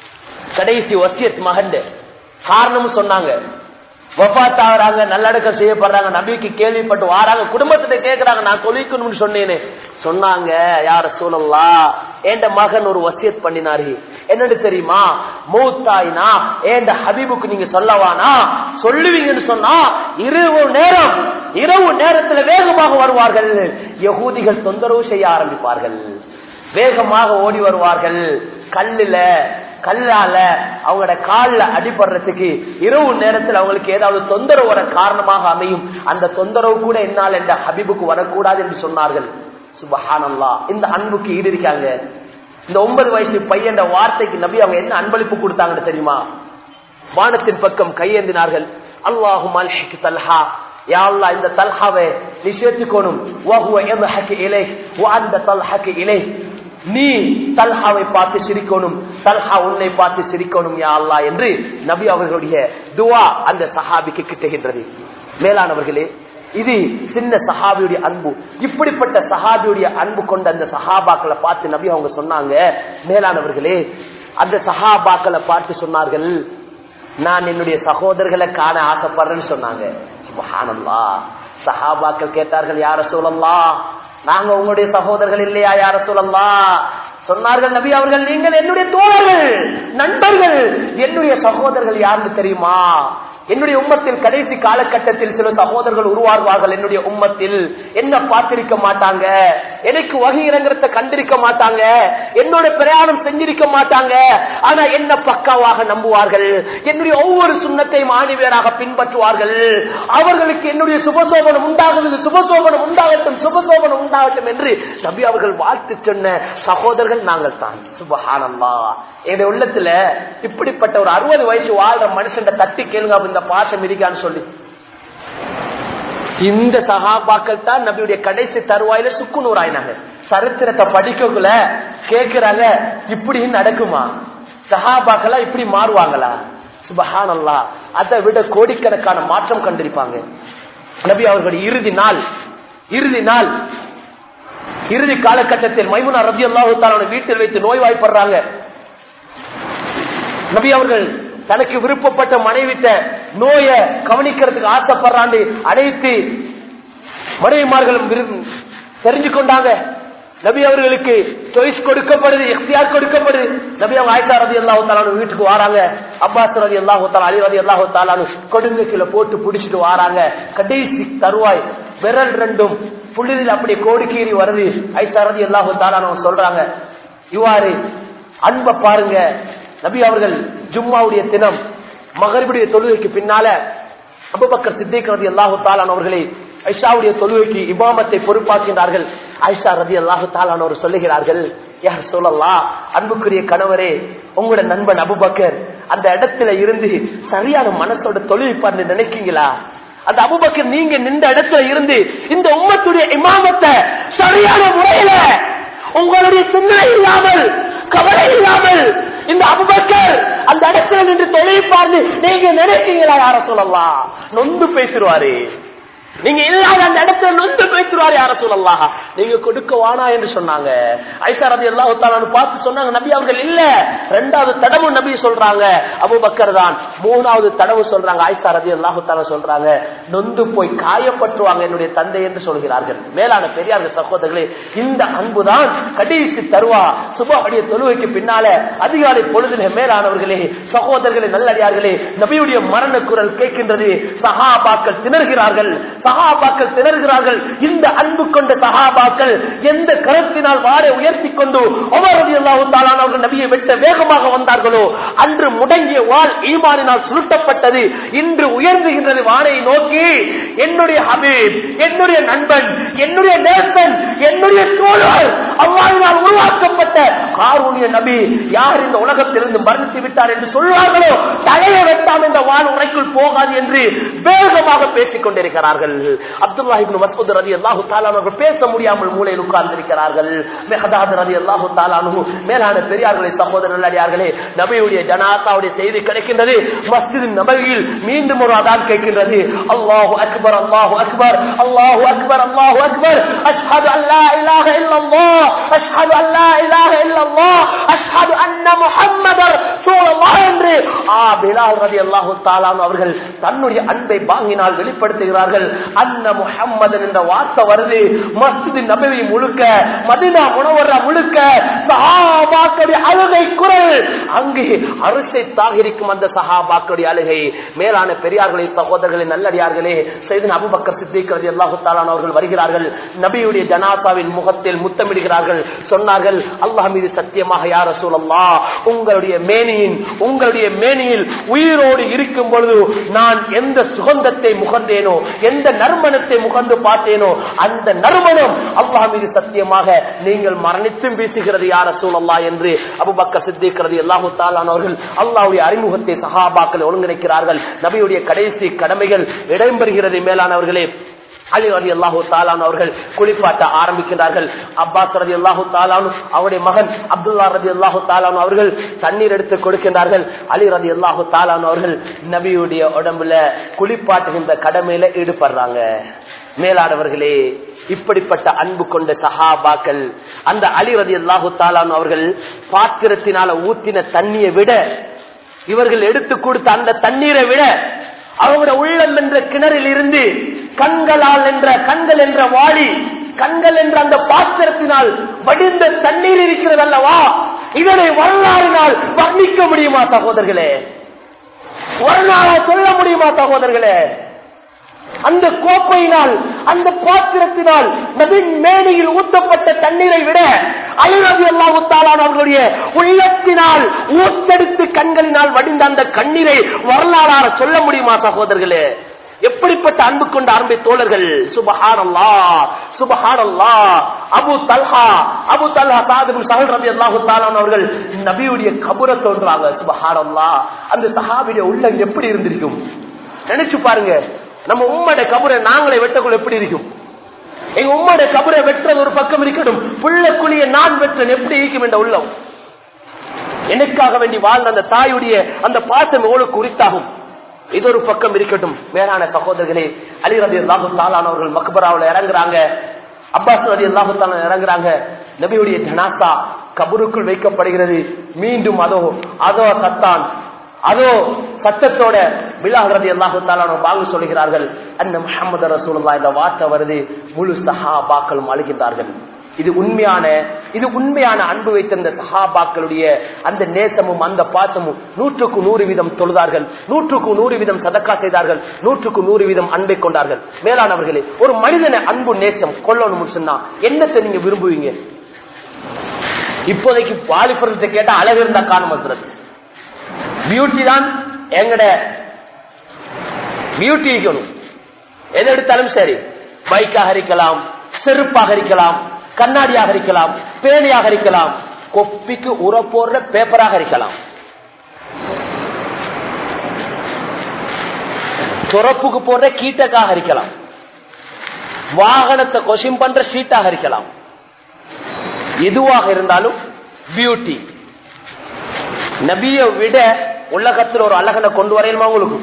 கடைசி வசியத் மகன் காரணமும் சொன்னாங்க வபாத்தாகிறாங்க நல்லடக்கம் செய்யப்படுறாங்க நபிக்கு கேள்விப்பட்டு வாராங்க குடும்பத்திட்ட கேட்கறாங்க நான் தொழிக்கணும்னு சொன்னேனே சொன்னாங்க யார சூழல்லா என் மகன் ஒரு வசியத் பண்ணினாரு என்னன்னு தெரியுமா மூத்தாயினா ஏண்ட ஹபீபுக்கு நீங்க சொல்லவானா சொல்லுவீங்கன்னு சொன்னா இரவு நேரம் இரவு நேரத்துல வேகமாக வருவார்கள் யகூதிகள் தொந்தரவு செய்ய ஆரம்பிப்பார்கள் வேகமாக ஓடி வருவார்கள் கல்லுல கல்லால அவங்களோட காலில் அடிபடுறதுக்கு இரவு நேரத்தில் அவங்களுக்கு ஏதாவது தொந்தரவு வர காரணமாக அமையும் அந்த தொந்தரவு கூட என்னால் என்ற ஹபீபுக்கு வரக்கூடாது என்று சொன்னார்கள் சுபஹானல்லா இந்த அன்புக்கு ஈடு இருக்காங்க இந்த ஒன்பது வயசு பையன் வார்த்தைக்கு நபி அவங்க என்ன அன்பளிப்பு கொடுத்தாங்கன்னு தெரியுமா வானத்தின் பக்கம் கையேந்தினார்கள் அல்லாஹும் அல்ஹிக்கு தல்ஹா யா அல்லாஹ் இந்த தல்ஹாவை நீ சேர்த்துக்கணும் வஹுவ யத்ஹக்கு இலைஹ் வ அந்த தல்ஹக்கு இலைஹ் நீ தல்ஹாவை பார்த்து சிரிக்கணும் தல்ஹா உன்னை பார்த்து சிரிக்கணும் யா அல்லா என்று நபி அவர்களுடைய துவா அந்த சஹாபிக்கு கிட்டுகின்றது மேலானவர்களே இது சின்ன சஹாபியுடைய அன்பு இப்படிப்பட்ட சஹாபியுடைய அன்பு கொண்ட அந்த சஹாபாக்களை பார்த்து நபி அவங்க சொன்னாங்க மேலானவர்களே அந்த சஹாபாக்களை பார்த்து சொன்னார்கள் நான் என்னுடைய சகோதரர்களை காண ஆசைப்படுறேன்னு சொன்னாங்க சுபஹானல்லா சஹாபாக்கள் கேட்டார்கள் யார சொல்லலாம் நாங்க உங்களுடைய சகோதரர்கள் இல்லையா யார சொல்லலாம் சொன்னார்கள் நபி அவர்கள் நீங்கள் என்னுடைய தோழர்கள் நண்பர்கள் என்னுடைய சகோதரர்கள் யாருன்னு தெரியுமா என்னுடைய உம்மத்தில் கடைசி காலகட்டத்தில் சில சகோதரர்கள் உருவாகுவார்கள் என்னுடைய உம்மத்தில் என்ன பார்த்திருக்க மாட்டாங்க எனக்கு வகை இறங்குறத கண்டிருக்க மாட்டாங்க என்னோட பிரயாணம் செஞ்சிருக்க மாட்டாங்க ஆனா என்ன பக்காவாக நம்புவார்கள் என்னுடைய ஒவ்வொரு சுண்ணத்தையும் ஆணிவேராக பின்பற்றுவார்கள் அவர்களுக்கு என்னுடைய சுபசோபனம் உண்டாகுது சுபசோபனம் உண்டாகட்டும் சுபசோபனம் உண்டாகட்டும் என்று நபி அவர்கள் வாழ்த்து சொன்ன சகோதரர்கள் நாங்கள் தான் சுபஹானல்லா என்னுடைய உள்ளத்துல இப்படிப்பட்ட ஒரு அறுபது வயசு வாழ்ற மனுஷன் தட்டி கேளுங்க அப்ப இந்த பாசம் இருக்கான்னு சொல்லி இந்த சகாபாக்கள் தான் நபியுடைய கடைசி தருவாயில சுக்குநூறு ஆயினாங்க சரித்திரத்தை படிக்கக்குள்ள கேக்குறாங்க இப்படி நடக்குமா சகாபாக்களா இப்படி மாறுவாங்களா சுபஹான் அல்லா அதை விட கோடிக்கணக்கான மாற்றம் கண்டிருப்பாங்க நபி அவர்களுடைய இறுதி நாள் இறுதி நாள் இறுதி காலகட்டத்தில் மைமுனா ரபி அல்லாஹு வீட்டில் வைத்து நோய்வாய்ப்படுறாங்க நபி அவர்கள் தனக்கு விருப்பப்பட்ட மனைவிட்ட நோய கவனிக்கிறதுக்கு ஆசைப்படுறாண்டு அனைத்து மனைவிமார்களும் விரும்பி தெரிஞ்சு கொண்டாங்க நபி அவர்களுக்கு சாய்ஸ் கொடுக்கப்படுது எஃப்டிஆர் கொடுக்கப்படுது நபி அவங்க ஆயிஷா ரதி அல்லாஹு தாலானு வீட்டுக்கு வராங்க அப்பாஸ் ரதி அல்லாஹு தாலா அலி ரதி அல்லாஹு தாலானு கொடுங்க கீழே போட்டு பிடிச்சிட்டு வராங்க கடைசி தருவாய் விரல் ரெண்டும் புள்ளிதில் அப்படி கோடிக்கீறி வருது ஐஷா ரதி அல்லாஹு தாலானு சொல்றாங்க இவ்வாறு அன்பை பாருங்க நபி அவர்கள் ஜும்மாவுடைய தினம் மகரிபுடைய தொழுகைக்கு பின்னால அபுபக்கர் சித்திக் ரதி அல்லாஹு தாலான் அவர்களை ஐஷாவுடைய தொழுகைக்கு இமாமத்தை பொறுப்பாக்கின்றார்கள் ஐஷா ரதி அல்லாஹு தாலானவர் சொல்லுகிறார்கள் யார் சொல்லலாம் அன்புக்குரிய கணவரே உங்களோட நண்பன் அபுபக்கர் அந்த இடத்துல இருந்து சரியான மனசோட தொழில்பார்னு நினைக்கீங்களா அந்த அபுபக்கர் நீங்க நின்ற இடத்துல இருந்து இந்த உம்மத்துடைய இமாமத்தை சரியான முறையில உங்களுடைய சிந்தனை இல்லாமல் கவலை இல்லாமல் இந்த அபுபக்கர் அந்த இடத்துல நின்று தொழில்பார்ந்து நீங்க நினைக்கீங்களா யார சொல்லலாம் நொந்து பேசுவாரு நீங்க இல்லாத அந்த இடத்துல நொந்து பேசுவாரு யார சொல்லலாம் நீங்க கொடுக்க வானா என்று சொன்னாங்க ஐசா ரதி அல்லாஹு பார்த்து சொன்னாங்க நபி அவர்கள் இல்ல ரெண்டாவது தடவு நபி சொல்றாங்க அபுபக்கர் தான் மூணாவது தடவு சொல்றாங்க ஐசா ரதி அல்லாஹு தாலா சொல்றாங்க நொந்து போய் காயப்பட்டுவாங்க என்னுடைய தந்தை என்று சொல்கிறார்கள் மேலான பெரியார்கள் சகோதரர்களே இந்த அன்புதான் கடைசி தருவா சுபாவுடைய தொழுவைக்கு பின்னால அதிகாலை பொழுதில மேலானவர்களே சகோதரர்களே நல்லடியார்களே நபியுடைய மரண குரல் கேட்கின்றது சகாபாக்கள் திணறுகிறார்கள் சகாபாக்கள் திணறுகிறார்கள் இந்த அன்பு கொண்ட சகாபாக்கள் எந்த கருத்தினால் வாரை உயர்த்தி கொண்டு அவர்கள் நபியை வெட்ட வேகமாக வந்தார்களோ அன்று முடங்கிய வாழ் ஈமானினால் சுருட்டப்பட்டது இன்று உயர்ந்துகின்றது வானை நோக்கி என்னுடைய ஹபீப் என்னுடைய நண்பன் என்னுடைய நேசன் என்னுடைய தோழர் அவ்வாறினால் உருவாக்கப்பட்ட காரூணிய நபி யார் இந்த உலகத்திலிருந்து மரணித்து விட்டார் என்று சொல்வார்களோ தலையை வெட்டாம் இந்த வாழ் உரைக்குள் போகாது என்று வேகமாக பேசிக் கொண்டிருக்கிறார்கள் அப்துல்லாஹிபின் மசூத் ரதி அல்லாஹு தாலானவர்கள் பேச முடியாமல் மூலையில் உட்கார்ந்திருக்கிறார்கள் மெஹதாத் ரதி அல்லாஹு தாலானு மேலான பெரியார்களை சகோதரர் அடியார்களே நபியுடைய ஜனாத்தாவுடைய செய்தி கிடைக்கின்றது மஸ்ஜித் நபவியில் மீண்டும் ஒரு அதான் கேட்கின்றது அல்லாஹு அக்பர் அல்லாஹு அக்பர் அல்லாஹு அக்பர் அல்லாஹு அக்பர் அஷ்ஹது அல்லா இலாஹ இல்லல்லாஹ் அஷ்ஹது அல்லா இலாஹ இல்லல்லாஹ் அஷ்ஹது அன்ன முஹம்மதர் ஸல்லல்லாஹு என்று ஆ பிலால் ரலியல்லாஹு தஆலா அவர்கள் தன்னுடைய அன்பை வாங்கினால் வெளிப்படுத்துகிறார்கள் அன்ன முஹம்மதன் என்ற வார்த்தை வருது மஸ்ஜித் நபவி முழுக்க மதினா முனவரா முழுக்க சஹாபாக்களுடைய அழுகை குரல் அங்கே அரிசை தாகிரிக்கும் அந்த சஹாபாக்களுடைய அழுகை மேலான பெரியார்களை சகோதரர்களை நல்லடியார்களே செய்தன் அபுபக்கர் சித்திக்கிறது அல்லாஹு தாலான் அவர்கள் வருகிறார்கள் நபியுடைய ஜனாதாவின் முகத்தில் முத்தமிடுகிறார்கள் சொன்னார்கள் அல்லாஹ் மீது சத்தியமாக யார சூழல்லா உங்களுடைய மேனியின் உங்களுடைய மேனியில் உயிரோடு இருக்கும் பொழுது நான் எந்த சுகந்தத்தை முகந்தேனோ எந்த நறுமணத்தை முகந்து பார்த்தேனோ அந்த நறுமணம் அல்லாஹ் மீது சத்தியமாக நீங்கள் மரணித்தும் பேசுகிறது யார சூழல்லா என்று அபுபக்க சித்திக்கிறது எல்லாமு தாலானவர்கள் அல்லாவுடைய அறிமுகத்தை சகாபாக்கள் ஒருங்கிணைக்கிறார்கள் நபியுடைய கடைசி கடமைகள் இடம்பெறுகிறது மேலானவர்களே அலி ரதி அல்லாஹூ தாலான் அவர்கள் குளிப்பாட்ட ஆரம்பிக்கிறார்கள் அப்பாஸ் ரதி அல்லாஹூ தாலானு அவருடைய மகன் அப்துல்லா ரதி அல்லாஹூ தாலானு அவர்கள் தண்ணீர் எடுத்து கொடுக்கின்றார்கள் அலி ரதி அல்லாஹூ தாலானு அவர்கள் நபியுடைய உடம்புல குளிப்பாட்டுகின்ற கடமையில ஈடுபடுறாங்க மேலானவர்களே இப்படிப்பட்ட அன்பு கொண்ட சஹாபாக்கள் அந்த அலி ரதி அல்லாஹூ தாலானு அவர்கள் பாத்திரத்தினால ஊத்தின தண்ணியை விட இவர்கள் எடுத்து கொடுத்த அந்த தண்ணீரை விட அவங்களோட உள்ளம் என்ற கிணறில் இருந்து கண்களால் என்ற கண்கள் என்ற வாளி கண்கள் என்ற அந்த பாத்திரத்தினால் வடிந்த தண்ணீர் இருக்கிறது அல்லவா இதனை வரலாறினால் வர்ணிக்க முடியுமா சகோதரர்களே வரலாறு சொல்ல முடியுமா சகோதரர்களே அந்த கோப்பையினால் அந்த பாத்திரத்தினால் நபின் மேனியில் ஊற்றப்பட்ட தண்ணீரை விட அலுவலி அல்லாவுத்தாலான அவர்களுடைய உள்ளத்தினால் ஊத்தெடுத்து கண்களினால் வடிந்த அந்த கண்ணீரை வரலாறார சொல்ல முடியுமா சகோதரர்களே எப்படிப்பட்ட அன்பு கொண்ட அன்பை தோழர்கள் சுபஹானல்லா சுபஹானல்லா அபு தல்ஹா அபு தல்ஹா சாதிபுல் சஹல் ரபி அல்லாஹு தாலான் அவர்கள் நபியுடைய கபுர தோன்றாங்க சுபஹானல்லா அந்த சஹாபியுடைய உள்ளம் எப்படி இருந்திருக்கும் நினைச்சு பாருங்க நம்ம உம்மோட கபரை நாங்களே வெட்டக்குள்ள எப்படி இருக்கும் எங்க உம்மோட கபரை வெட்டுறது ஒரு பக்கம் இருக்கட்டும் புள்ளக்குழிய நான் வெற்றன் எப்படி இருக்கும் என்ற உள்ளம் எனக்காக வேண்டி வாழ்ந்த அந்த தாயுடைய அந்த பாசம் எவ்வளவு குறித்தாகும் இது ஒரு பக்கம் இருக்கட்டும் மேலான சகோதரர்களே அலி ரதி அல்லாஹு தாலானவர்கள் மக்பராவில் இறங்குறாங்க அப்பாஸ் ரதி அல்லாஹு தாலா இறங்குறாங்க நபியுடைய ஜனாசா கபருக்குள் வைக்கப்படுகிறது மீண்டும் அதோ அதோ சத்தான் அதோ சத்தத்தோட விழாகிறது அல்லாஹு தாலான வாங்க சொல்கிறார்கள் அந்த முகமது ரசூலுல்லா இந்த வார்த்தை வருது முழு சஹாபாக்களும் அழுகின்றார்கள் இது உண்மையான இது உண்மையான அன்பு வைத்திருந்த சஹாபாக்களுடைய அந்த நேசமும் அந்த பாசமும் நூற்றுக்கு நூறு வீதம் தொழுதார்கள் நூற்றுக்கு நூறு வீதம் சதக்கா செய்தார்கள் நூற்றுக்கு நூறு வீதம் அன்பை கொண்டார்கள் மேலானவர்களே ஒரு மனிதனை அன்பு நேசம் கொள்ளணும் சொன்னா என்னத்தை நீங்க விரும்புவீங்க இப்போதைக்கு வாலிபரத்தை கேட்டா அழகு இருந்தா காண பியூட்டி தான் எங்கட பியூட்டி இருக்கணும் எது எடுத்தாலும் சரி பைக்காக இருக்கலாம் செருப்பாக இருக்கலாம் கண்ணாடியாக இருக்கலாம் பேணியாக இருக்கலாம் கொப்பிக்கு உர போடுற பேப்பராக இருக்கலாம் துறப்புக்கு போடுற கீட்டக்காக இருக்கலாம் வாகனத்தை கொஷின் பண்ற ஷீட்டாக இருக்கலாம் எதுவாக இருந்தாலும் பியூட்டி நபியை விட உலகத்தில் ஒரு அழகனை கொண்டு வரையணுமா உங்களுக்கு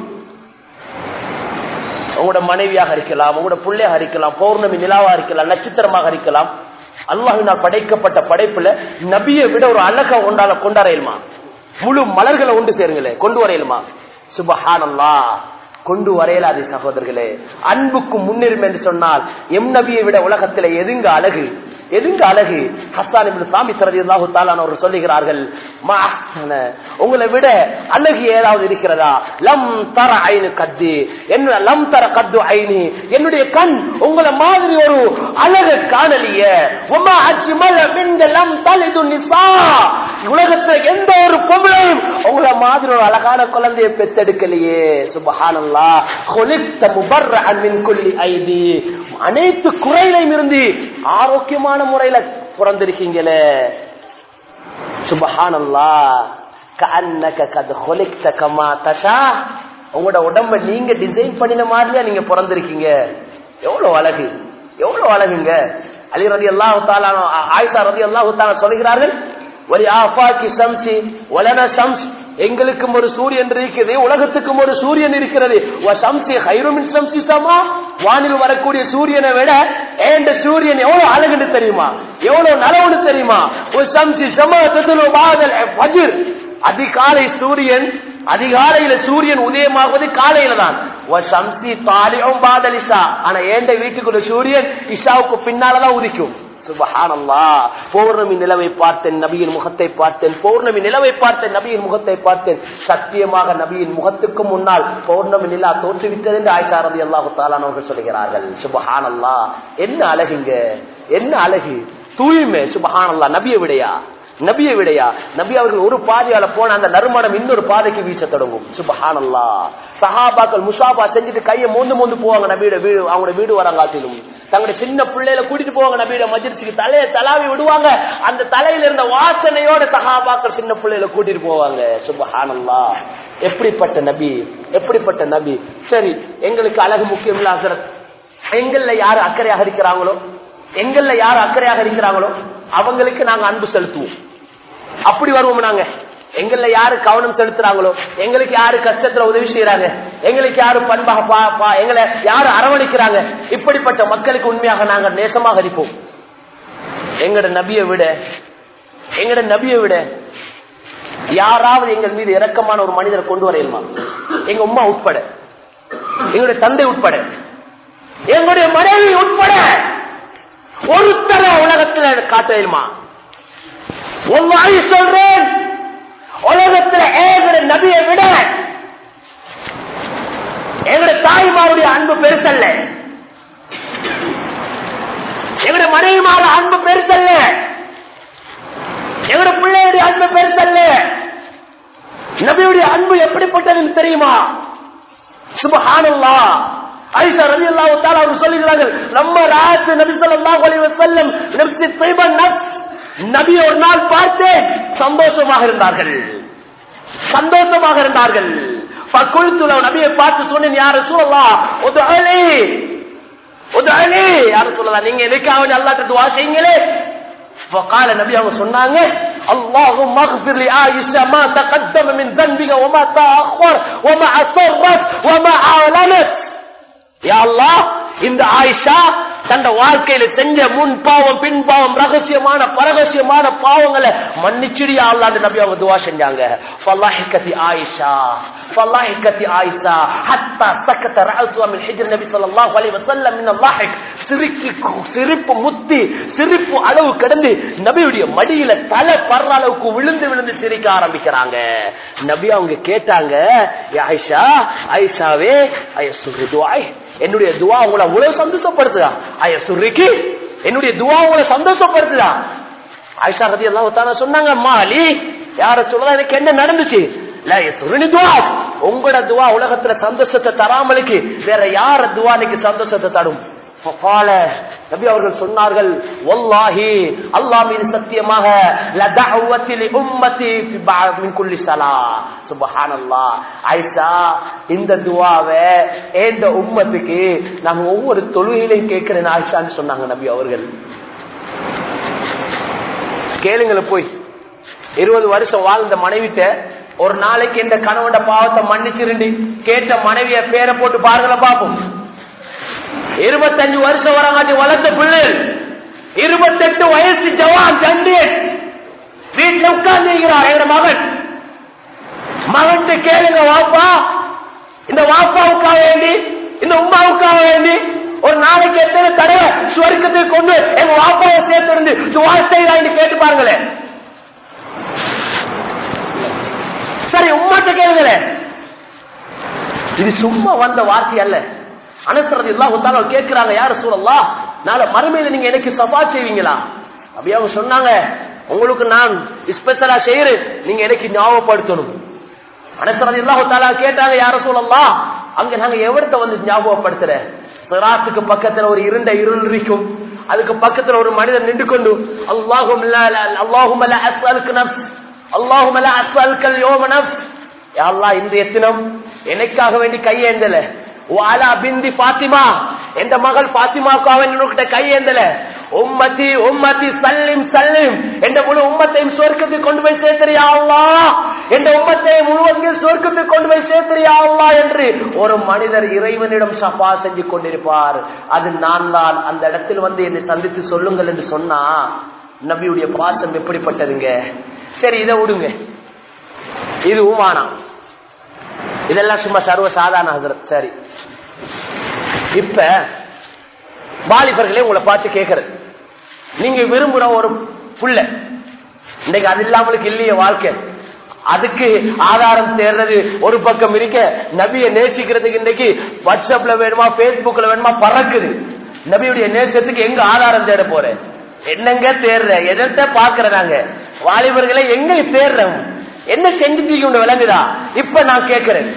உங்களோட மனைவியாக இருக்கலாம் உங்களோட பிள்ளையாக இருக்கலாம் பௌர்ணமி நிலாவா இருக்கலாம் நட்சத்திரமாக இருக்கலாம் அல்லாஹினால் படைக்கப்பட்ட படைப்புல நபியை விட ஒரு அழக கொண்டாட கொண்டாடையுமா முழு மலர்களை உண்டு சேருங்களே கொண்டு வரையலுமா சுபஹானல்லா கொண்டு வரையலாது சகோதரர்களே அன்புக்கு முன்னுரிமை என்று சொன்னால் எம் நபியை விட உலகத்திலே எதுங்க அழகு எதுங்க அழகு ஹஸ்தான் இப்படி சாமி சரதி அல்லாஹு தாலான் அவர் சொல்லுகிறார்கள் "மா அஹ்சன." உங்களை விட அழகு ஏதாவது இருக்கிறதா லம் தர ஐனு கத்து என்ன லம் தர கத்து ஐனி என்னுடைய கண் உங்களை மாதிரி ஒரு அழக காணலிய உமா அஜ்மல் மின் லம் தலிது நிசா உலகத்துல எந்த ஒரு பொம்பளையும் உங்களை மாதிரி ஒரு அழகான குழந்தையை பெத்தெடுக்கலையே சுபஹானல்லா கொலித்த முபர்ரஅன் மின் குல்லி ஐதி அனைத்து குறையிலையும் இருந்து ஆரோக்கியமான முறையில பிறந்திருக்கீங்களே சுபஹானல்லா கஅன்னக கத் خلقت كما تشاء உங்களோட உடம்ப நீங்க டிசைன் பண்ணின மாதிரியா நீங்க பிறந்திருக்கீங்க எவ்வளவு அழகு எவ்வளவு அழகுங்க அலி ரதி அல்லாஹு தாலா ஆயிஷா ரதி அல்லாஹு தாலா சொல்கிறார்கள் வலி ஆஃபாக்கி சம்சி வலன சம்ஸ் எங்களுக்கும் ஒரு சூரியன் இருக்குது உலகத்துக்கும் ஒரு சூரியன் இருக்கிறது வ சம்சி ஹைருமின் சம்சி சமா வானில் வரக்கூடிய சூரியனை விட ஏண்ட சூரியன் எவ்வளவு அழகுன்னு தெரியுமா எவ்வளவு நலவுன்னு தெரியுமா ஒரு சம்சி சமா ததுலு பாதல் ஃபஜ்ர் அதிகாலை சூரியன் அதிகாலையில சூரியன் உதயமாகுவது காலையில தான் சம்சி தாலியும் பாதலிசா ஆனா ஏண்ட வீட்டுக்குள்ள சூரியன் இஷாவுக்கு பின்னாலதான் உதிக்கும் சுபஹானல்லா பௌர்ணமி நிலவை பார்த்தேன் நபியின் முகத்தை பார்த்தேன் பௌர்ணமி நிலவை பார்த்தேன் நபியின் முகத்தை பார்த்தேன் சத்தியமாக நபியின் முகத்துக்கு முன்னால் பௌர்ணமி நிலா தோற்றுவித்தது என்று ஆய்காரதி அல்லாஹு தாலானவர்கள் சொல்கிறார்கள் சுபஹானல்லா என்ன அழகுங்க என்ன அழகு தூய்மை சுபஹானல்லா நபியை விடையா நபியை விடையா நபி அவர்கள் ஒரு பாதையால போன அந்த நறுமணம் இன்னொரு பாதைக்கு வீச தொடங்கும் சுபஹானல்லா சஹாபாக்கள் முசாபா செஞ்சுட்டு கையை மோந்து மோந்து போவாங்க நபியோட வீடு அவங்களோட வீடு வரங்காட்டிலும் தங்களுடைய சின்ன பிள்ளையில கூட்டிட்டு போவாங்க நபியோட மஜிர்ச்சிக்கு தலையை தலாவி விடுவாங்க அந்த தலையில இருந்த வாசனையோட சஹாபாக்கள் சின்ன பிள்ளையில கூட்டிட்டு போவாங்க சுபஹானல்லா எப்படிப்பட்ட நபி எப்படிப்பட்ட நபி சரி எங்களுக்கு அழகு முக்கியம் இல்ல எங்கள்ல யாரு அக்கறையாக இருக்கிறாங்களோ எங்கள்ல யாரு அக்கறையாக இருக்கிறாங்களோ அவங்களுக்கு நாங்க அன்பு செலுத்துவோம் அப்படி வருவோம் நாங்க எங்கள்ல யாரு கவனம் செலுத்துறாங்களோ எங்களுக்கு யாரு கஷ்டத்துல உதவி செய்யறாங்க எங்களுக்கு யாரு பண்பாக பா- பா- எங்களை யாரு அரவணைக்கிறாங்க இப்படிப்பட்ட மக்களுக்கு உண்மையாக நாங்க நேசமாக இருப்போம் எங்கட நபியை விட எங்கட நபியை விட யாராவது எங்கள் மீது இரக்கமான ஒரு மனிதரை கொண்டு வரையுமா எங்க அம்மா உட்பட எங்களுடைய தந்தை உட்பட எங்களுடைய மனைவி உட்பட ஒருத்தர உலகத்துல காட்டுமா ஒன்னு சொல்றேன் உலகத்துல ஏகிற நபியை விட எங்களுடைய தாய்மாருடைய அன்பு பெருசல்ல எங்களுடைய மனைவிமார அன்பு பெருசல்ல எங்களுடைய பிள்ளையுடைய அன்பு பெருசல்ல நபியுடைய அன்பு எப்படிப்பட்டதுன்னு தெரியுமா சுபஹானல்லா ஐசா ரவி அல்லாஹு அவர் சொல்லுகிறார்கள் நம்ம ராஜ் நபி ஸல்லல்லாஹு அலைஹி வஸல்லம் நப்சி தைபன் நப்ஸ் நபி ஒரு நாள் பார்த்தேன் சந்தோஷமாக இருந்தார்கள் சந்தோஷமாக இருந்தார்கள் ஃபகுல்து நபியை பார்த்து சொன்னேன் யார சொல்லலாம் உதஅலி உதஅலி யார சொல்லலாம் நீங்க எனக்காக அல்லாஹ்ட்ட துஆ செய்யுங்களே فقال النبي அவங்க சொன்னாங்க اللهم اغفر لعائشة ما تقدم من ذنبك وما تأخر وما أسرت وما أعلنت يا الله இந்த ஆயிஷா தந்த வாழ்க்கையில செஞ்ச முன் பாவம் பின் பாவம் ரகசியமான பரகசியமான பாவங்களை மன்னிச்சிடியா அல்லாண்டு நபி அவங்க துவா செஞ்சாங்க ஃபல்லாஹிகதி ஆயிஷா ஃபல்லாஹிகதி ஆயிஷா ஹத்தா சக்கத ரஅசுவா மின் ஹிஜ்ர் நபி ஸல்லல்லாஹு அலைஹி வஸல்லம் மின் அல்லாஹிக் சிரிக்கு சிரிப்பு முத்தி சிரிப்பு அளவு கடந்து நபியுடைய மடியில தலை பர்ற அளவுக்கு விழுந்து விழுந்து சிரிக்க ஆரம்பிக்கிறாங்க நபி அவங்க கேட்டாங்க "யா ஆயிஷா ஆயிஷாவே ஐய சுரு துவாய் என்னுடைய துவா உங்களை அவ்வளவு சந்தோஷப்படுத்துதா ஐய சுருக்கி என்னுடைய துவா உங்களை சந்தோஷப்படுத்துதா ஆயிஷா கதி எல்லாம் சொன்னாங்க மாலி யார சொல்லலாம் எனக்கு என்ன நடந்துச்சு இல்ல, என் சுருணி துவா உங்களோட துவா உலகத்துல சந்தோஷத்தை தராமலுக்கு வேற யார துவா இன்னைக்கு சந்தோஷத்தை தரும் فقال நபி அவர்கள் சொன்னார்கள் வல்லாஹி அல்லாஹ் மீது சத்தியமாக லதஅவத்தி லிஉம்மத்தி ஃபி பஅத் மின் குல்லி ஸலா சுப்ஹானல்லாஹ் ஆயிஷா இந்த துஆவை ஏண்ட உம்மத்துக்கு நாங்க ஒவ்வொரு தொழுகையிலையும் கேட்கிறேன் ஆயிஷான்னு சொன்னாங்க நபி அவர்கள் கேளுங்கள போய் இருபது வருஷம் வாழ்ந்த மனைவிட்ட ஒரு நாளைக்கு இந்த கணவன் பாவத்தை மன்னிச்சிருண்டி கேட்ட மனைவிய பேரை போட்டு பாருங்கள பாப்போம் இருபத்தஞ்சு வருஷம் வரங்காட்டி வளர்த்த பிள்ளைகள் இருபத்தெட்டு வயசு ஜவான் ஜண்டேட் வீட்டுல உட்கார்ந்து இருக்கிறார் எங்க மகன் மகன் கேளுங்க வாப்பா இந்த வாப்பாவுக்காக வேண்டி இந்த உமாவுக்காக வேண்டி ஒரு நாளைக்கு எத்தனை தடவை சுவர்க்கத்துக்கு கொண்டு எங்க வாப்பாவை சேர்த்து இருந்து துவா செய்யலாம் கேட்டு பாருங்களேன் சரி உமாட்ட கேளுங்களேன் இது சும்மா வந்த வார்த்தை அல்ல அனுசரது இல்லா கேட்கிறாங்க யாரு சூழல்லா நாளை மறுமையில நீங்க எனக்கு சபா செய்வீங்களா அப்படி அவங்க சொன்னாங்க உங்களுக்கு நான் ஸ்பெஷலா செய்யறேன் நீங்க எனக்கு ஞாபகப்படுத்தணும் அனுசரது இல்லா கேட்டாங்க யார சொல்லலாம் அங்க நாங்க எவர்த்த வந்து ஞாபகப்படுத்துற சிராத்துக்கு பக்கத்துல ஒரு இருண்ட இருள் இருக்கும் அதுக்கு பக்கத்துல ஒரு மனிதன் நின்று கொண்டு அல்லாஹும் அல்லாஹும் அல்லாஹும் அஸ்வல்கல் யோமனம் அல்லா இன்றைய தினம் எனக்காக வேண்டி கையேந்தல வாலா பிந்தி பாத்திமா எந்த மகள் பாத்திமாவுக்காக வேண்டி கையேந்தல உம்மத்தி உம்மத்தி சல்லிம் சல்லிம் என்ற முழு உம்மத்தையும் சொர்க்கத்துக்கு கொண்டு போய் சேர்த்திரியா அல்லா என்ற உம்மத்தை முழுவதும் சொர்க்கத்துக்கு கொண்டு போய் சேர்த்திரியா அல்லா என்று ஒரு மனிதர் இறைவனிடம் சபா செஞ்சு கொண்டிருப்பார் அது நான் தான் அந்த இடத்தில் வந்து என்னை சந்தித்து சொல்லுங்கள் என்று சொன்னா நபியுடைய பாசம் எப்படிப்பட்டதுங்க சரி இதை விடுங்க இது உமானம் இதெல்லாம் சும்மா சர்வ சாதாரண ஹசரத். சரி இப்ப வாலிபர்களே உங்களை பார்த்து கேட்கறது நீங்க விரும்புற ஒரு புள்ள இன்னைக்கு அது இல்லாமலுக்கு இல்லையே வாழ்க்கை அதுக்கு ஆதாரம் தேர்றது ஒரு பக்கம் இருக்க நபியை நேசிக்கிறதுக்கு இன்னைக்கு வாட்ஸ்அப்ல வேணுமா பேஸ்புக்ல வேணுமா பறக்குது நபியுடைய நேசத்துக்கு எங்க ஆதாரம் தேட போறேன் என்னங்க தேடுற எதத்த பாக்குற நாங்க வாலிபர்களை எங்க தேடுறோம் என்ன செஞ்சுட்டு விளங்குதா இப்ப நான் கேட்கிறேன்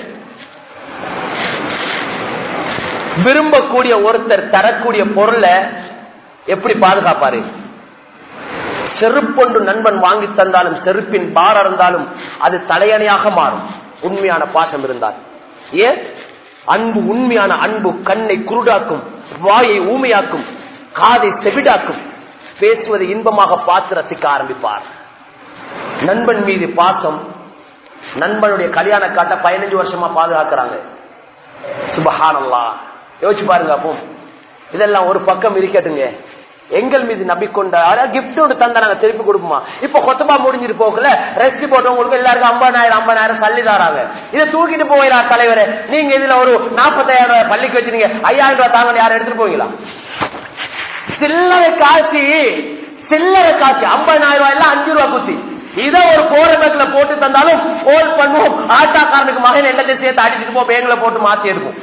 விரும்பக்கூடிய ஒருத்தர் தரக்கூடிய பொருளை எப்படி பாதுகாப்பாரு செருப்பொன்று நண்பன் வாங்கி தந்தாலும் செருப்பின் பாரம் இருந்தாலும் அது தலையணையாக மாறும் உண்மையான பாசம் இருந்தால் ஏன் அன்பு உண்மையான அன்பு கண்ணை குருடாக்கும் வாயை ஊமையாக்கும் காதை செவிடாக்கும் பேசுவதை இன்பமாக பார்த்து ரசிக்க ஆரம்பிப்பார் நண்பன் மீது பாசம் நண்பனுடைய கல்யாண காட்ட பதினஞ்சு வருஷமா பாதுகாக்கிறாங்க சுபஹானல்லா யோசிச்சு பாருங்க அப்போ இதெல்லாம் ஒரு பக்கம் இருக்கட்டுங்க எங்கள் மீது நம்பிக்கொண்ட கிஃப்ட் ஒன்று தந்தா நாங்க திருப்பி கொடுப்போமா இப்ப கொத்தமா முடிஞ்சிட்டு போகல ரெஸ்ட் போட்டவங்களுக்கு எல்லாருக்கும் ஐம்பதாயிரம் ஐம்பதாயிரம் தள்ளி தராங்க இதை தூக்கிட்டு போயிடா தலைவரே நீங்க இதுல ஒரு நாற்பத்தாயிரம் ரூபாய் பள்ளிக்கு வச்சிருங்க ஐயாயிரம் ரூபாய் தாங்க யாரும் எடுத்துட்டு போவீங்களா சில்லறை காசி சில்லறை காசு ஐம்பதாயிரம் ரூபாய் எல்லாம் அஞ்சு ரூபாய் குத்தி இதை ஒரு போற பேக்ல போட்டு தந்தாலும் கோல் பண்ணுவோம் ஆட்டாக்காரனுக்கு மகன் என்னத்தை சேர்த்து அடிச்சுட்டு போ பேங்க்ல போட்டு மாத்தி எடுப்போம்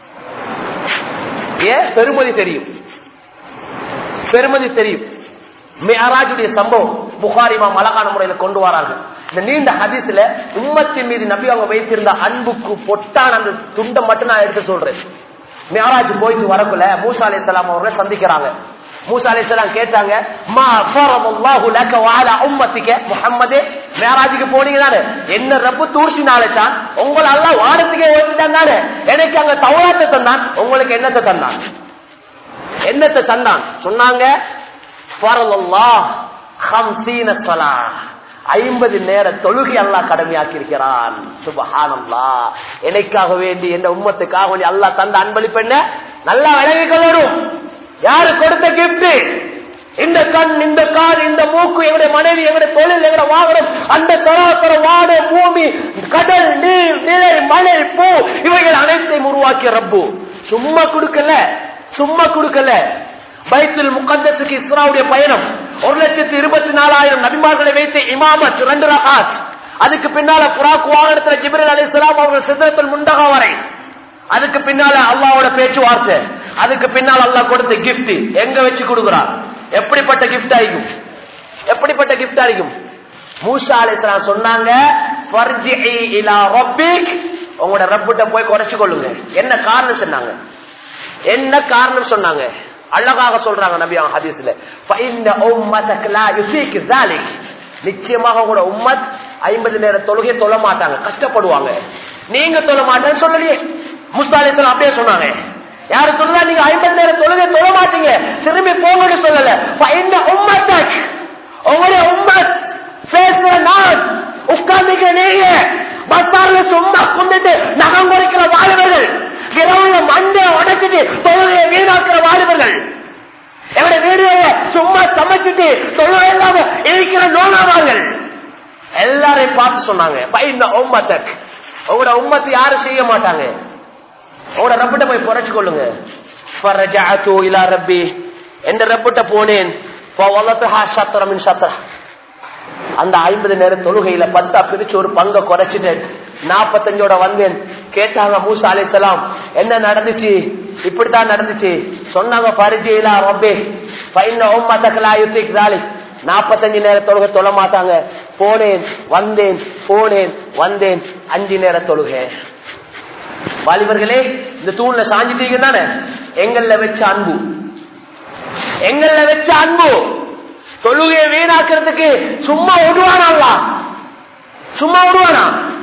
ஏன் பெருமதி தெரியும் பெருமதி தெரியும் மேராஜுடைய சம்பவம் புகாரிமா மலகான முறையில கொண்டு வராங்க இந்த நீண்ட ஹதீஸ்ல உம்மத்தின் மீது நபி அவங்க வைத்திருந்த அன்புக்கு பொட்டான அந்த துண்டை மட்டும் நான் எடுத்து சொல்றேன் மேராஜ் போயிட்டு வரக்குள்ள மூசா அலி இஸ்லாம் அவர்களை சந்திக்கிறாங்க மூசா அலைஹிஸ்ஸலாம் கேட்டாங்க மா ஃபரமல்லாஹு லக வ அலா உம்மத்திக முஹம்மதே மேராஜுக்கு போனீங்க தானே என்ன ரப்பு தூர்ச்சினாலே தான் உங்களை அல்லாஹ் வானத்துக்கே ஓட்டிட்டான் தானே எனக்கு அங்க தௌராத்தை தந்தான் உங்களுக்கு என்னத்தை தந்தான் என்னத்தை தந்தான் சொன்னாங்க ஃபரலல்லாஹ் ஹம்சீன ஸலாஹ் ஐம்பது நேர தொழுகை அல்லாஹ் கடமையாக்கி இருக்கிறான் சுபஹானல்லா எனக்காக வேண்டி என்ற உம்மத்துக்காக வேண்டி அல்லாஹ் தந்த அன்பளிப்பு என்ன நல்லா விளங்கிக் கொள்ளணும் யாரு கொடுத்த கிஃப்ட் இந்த கண் இந்த கால் இந்த மூக்கு எங்களுடைய மனைவி எங்களுடைய தொழில் எங்களுடைய வாகனம் அந்த தராத்தர வாட பூமி கடல் நீர் நிலை மணல் பூ இவைகள் அனைத்தையும் உருவாக்கிய ரப்பு சும்மா கொடுக்கல சும்மா கொடுக்கல பைத்துல் முகந்தத்துக்கு இஸ்ராவுடைய பயணம் ஒரு லட்சத்தி இருபத்தி நாலாயிரம் நபிமார்களை வைத்து இமாமத் ரெண்டு ரகாத் அதுக்கு பின்னால புறாக்கு வாகனத்துல ஜிபிரல் அலி இஸ்லாம் அவர்கள் சித்திரத்தில் முண்டகா வரை அதுக்கு பின்னால அல்லாவோட பேச்சுவார்த்தை அதுக்கு பின்னால் அல்லாஹ் கொடுத்த கிஃப்ட் எங்க வச்சு கொடுக்குறான் எப்படிப்பட்ட கிஃப்ட் ஆയിരിக்கும் எப்படிப்பட்ட கிஃப்ட் ஆയിരിக்கும் மூசா அலிஸ்லாம் சொன்னாங்க "ஃபர்ஜிஇ இலா ரப்பிக்." உங்களோட ரப்பிட்ட போய் குறைச்சு கொள்ளுங்க என்ன காரணம் சொன்னாங்க என்ன காரணம் சொன்னாங்க அழகாக சொல்றாங்க நபி அவங்க ஹதீஸ்ல "ஃபஇன்ன உம்மதக லா யுஸீக் ذلك." நிச்சயமாக உங்களோட உம்மத் ஐம்பது நேர தொழுகை தொழ மாட்டாங்க கஷ்டப்படுவாங்க நீங்க தொழ மாட்டேன்னு சொல்லலையே முஸ்தாலிசன் அப்படியே சொன்னாங்க யாரு சொல்றா நீங்க ஐம்பது நேரம் தொழுகை தொழ மாட்டீங்க திரும்பி போங்கன்னு சொல்லல "ஃபஇன்ன உம்மதக்." உங்களுடைய உம்மத் பேசுற நான் உட்கார்ந்துக்க நீங்க பஸ்தார்ல சும்மா குந்துட்டு நகம் குறைக்கிற வாலிபர்கள் இரவுல மண்டை உடைச்சிட்டு தொழுகையை வீணாக்குற வாலிபர்கள் எங்களுடைய வீடியோவை சும்மா சமைச்சிட்டு தொழுகை இல்லாம இருக்கிற நோனாவார்கள் எல்லாரையும் பார்த்து சொன்னாங்க பையன் உம்மத்தக் உங்களோட உம்மத்தை யாரும் செய்ய மாட்டாங்க உங்களோட ரப்பிட்ட போய் குறைச்சு கொள்ளுங்க ஃபரஜஅது இலா ரப்பி என்ற ரப்பிட்ட போனேன் ஃபவலதஹா ஷத்ர மின் ஷத்ர அந்த ஐம்பது நேரம் தொழுகையில பத்தா பிரிச்சு ஒரு பங்க குறைச்சிட்டு நாப்பத்தஞ்சோட வந்தேன் கேட்டாங்க மூசா அலிசலாம் என்ன நடந்துச்சு இப்படித்தான் நடந்துச்சு சொன்னாங்க பரிஜிலா ரொம்பே பையன உம்மத்தக்கலா யுத்திக் தாலி நாப்பத்தஞ்சு நேர தொழுகை தொழ மாட்டாங்க போனேன் வந்தேன் போனேன் வந்தேன் அஞ்சு நேர தொழுகை வாலிபர்களே இந்த தூண்ல சாஞ்சிட்டீங்க தானே எங்கள்ல வச்ச அன்பு எங்கள்ல வச்ச அன்பு தொழுகையை வீணாக்குறதுக்கு சும்மா விடுவானா சும்மா விடுவானா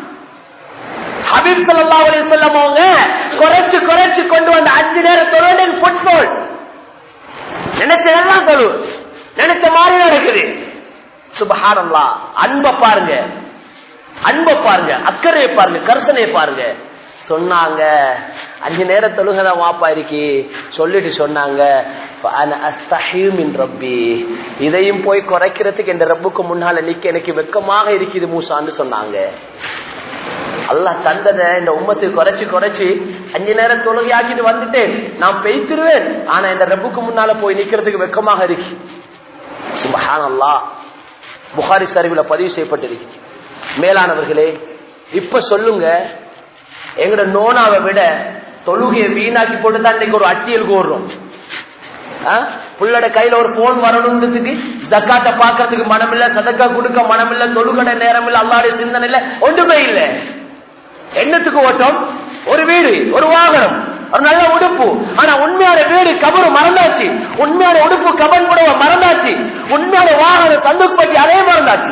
ஹபீப் சல்லா செல்லம் அவங்க குறைச்சு குறைச்சு கொண்டு வந்த அஞ்சு நேரம் தொழுகை ஃபுட்பால் நினைச்சதெல்லாம் தொழு நினைச்ச மாதிரி நடக்குது சுபஹானல்லா அன்பை பாருங்க அன்பை பாருங்க அக்கறையை பாருங்க கருத்தனையை பாருங்க சொன்னாங்க அஞ்சு நேரம் தொழுகதான் வாப்பா இருக்கி சொல்லிட்டு சொன்னாங்க "ஃபஅன அஸ்தஹீ மின் ரப்பி இதையும் போய் குறைக்கிறதுக்கு என் ரப்புக்கு முன்னால நிக்க எனக்கு வெக்கமாக இருக்குது மூசான்னு சொன்னாங்க அல்லாஹ் தந்ததை இந்த உம்மத்தை குறைச்சு குறைச்சு அஞ்சு நேரம் தொழுகையாக்கிட்டு வந்துட்டேன் நான் பெய்த்திருவேன் ஆனா இந்த ரப்புக்கு முன்னால போய் நிக்கிறதுக்கு வெக்கமாக இருக்கு சுபஹானல்லாஹ் புகாரி சரிவில் பதிவு செய்யப்பட்டிருக்கு மேலானவர்களே இப்ப சொல்லுங்க எங்கட நோனாவை விட தொழுகையை வீணாக்கி போட்டு தான் இன்னைக்கு ஒரு அட்டியல் கோடுறோம் புள்ளட கையில ஒரு போன் வரணுன்றதுக்கு ஜக்காத்த பாக்குறதுக்கு மனம் இல்ல சதக்கா கொடுக்க மனம் இல்ல தொழுகடை நேரம் இல்ல அல்லாடைய சிந்தனை இல்ல ஒன்றுமே இல்ல என்னத்துக்கு ஓட்டம் ஒரு வீடு ஒரு வாகனம் ஒரு நல்ல உடுப்பு ஆனா உண்மையான வீடு கபரு மறந்தாச்சு உண்மையான உடுப்பு கபன் கூட மறந்தாச்சு உண்மையான வாகனம் தந்துக்கு பற்றி அதே மறந்தாச்சு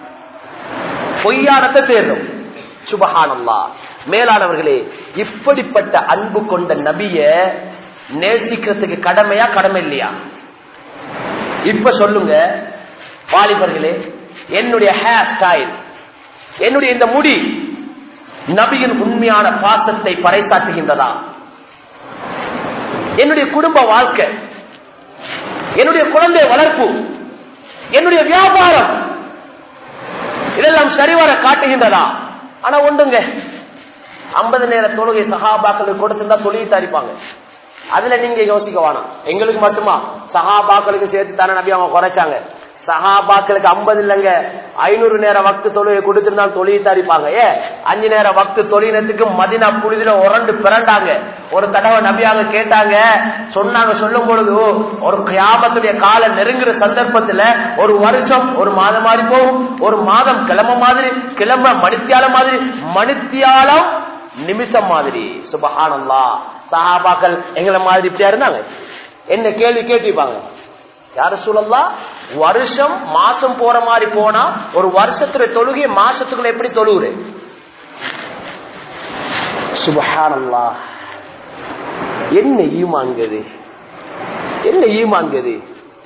பொய்யானத்தை தேர்ந்தோம் சுபஹானல்லா மேலானவர்களே இப்படிப்பட்ட அன்பு கொண்ட நபிய நேசிக்கிறதுக்கு கடமையா கடமை இல்லையா இப்ப சொல்லுங்க வாலிபர்களே என்னுடைய ஹேர் ஸ்டைல் என்னுடைய இந்த முடி நபியின் உண்மையான பாசத்தை பறைசாட்டுகின்றதா என்னுடைய குடும்ப வாழ்க்கை என்னுடைய குழந்தை வளர்ப்பு என்னுடைய வியாபாரம் இதெல்லாம் சரிவர காட்டுகின்றதா ஆனா ஒன்றுங்க ஐம்பது நேர தொழுகை சகாபாக்களுக்கு கொடுத்திருந்தா சொல்லிட்டு அடிப்பாங்க அதுல நீங்க யோசிக்க வேணாம் எங்களுக்கு மட்டுமா சகாபாக்களுக்கு சேர்த்து தானே நபி அவங்க குறைச்சாங்க சகாபாக்களுக்கு ஐம்பது இல்லைங்க ஐநூறு நேரம் வக்து தொழுகை கொடுத்திருந்தா தொழில் தரிப்பாங்க ஏ அஞ்சு நேரம் வக்து தொழிலத்துக்கு மதினா புழுதில உரண்டு பிறண்டாங்க ஒரு தடவை நபியாக கேட்டாங்க சொன்னாங்க சொல்லும் பொழுது ஒரு கியாமத்துடைய காலம் நெருங்குற சந்தர்ப்பத்துல ஒரு வருஷம் ஒரு மாதம் மாதிரி போகும் ஒரு மாதம் கிளம்ப மாதிரி கிளம்ப மணித்தியாலம் மாதிரி மணித்தியாலம் நிமிஷம் மாதிரி சுபஹானல்லா சஹாபாக்கள் எங்களை மாதிரி இப்படியா இருந்தாங்க என்ன கேள்வி கேட்டிருப்பாங்க யார சொல்லலாம் வருஷம் மாசம் போற மாதிரி போனா ஒரு வருஷத்துல தொழுகை மாசத்துக்குள்ள எப்படி தொழுகுற சுபஹானல்லா என்ன ஈமாங்குது என்ன ஈமாங்குது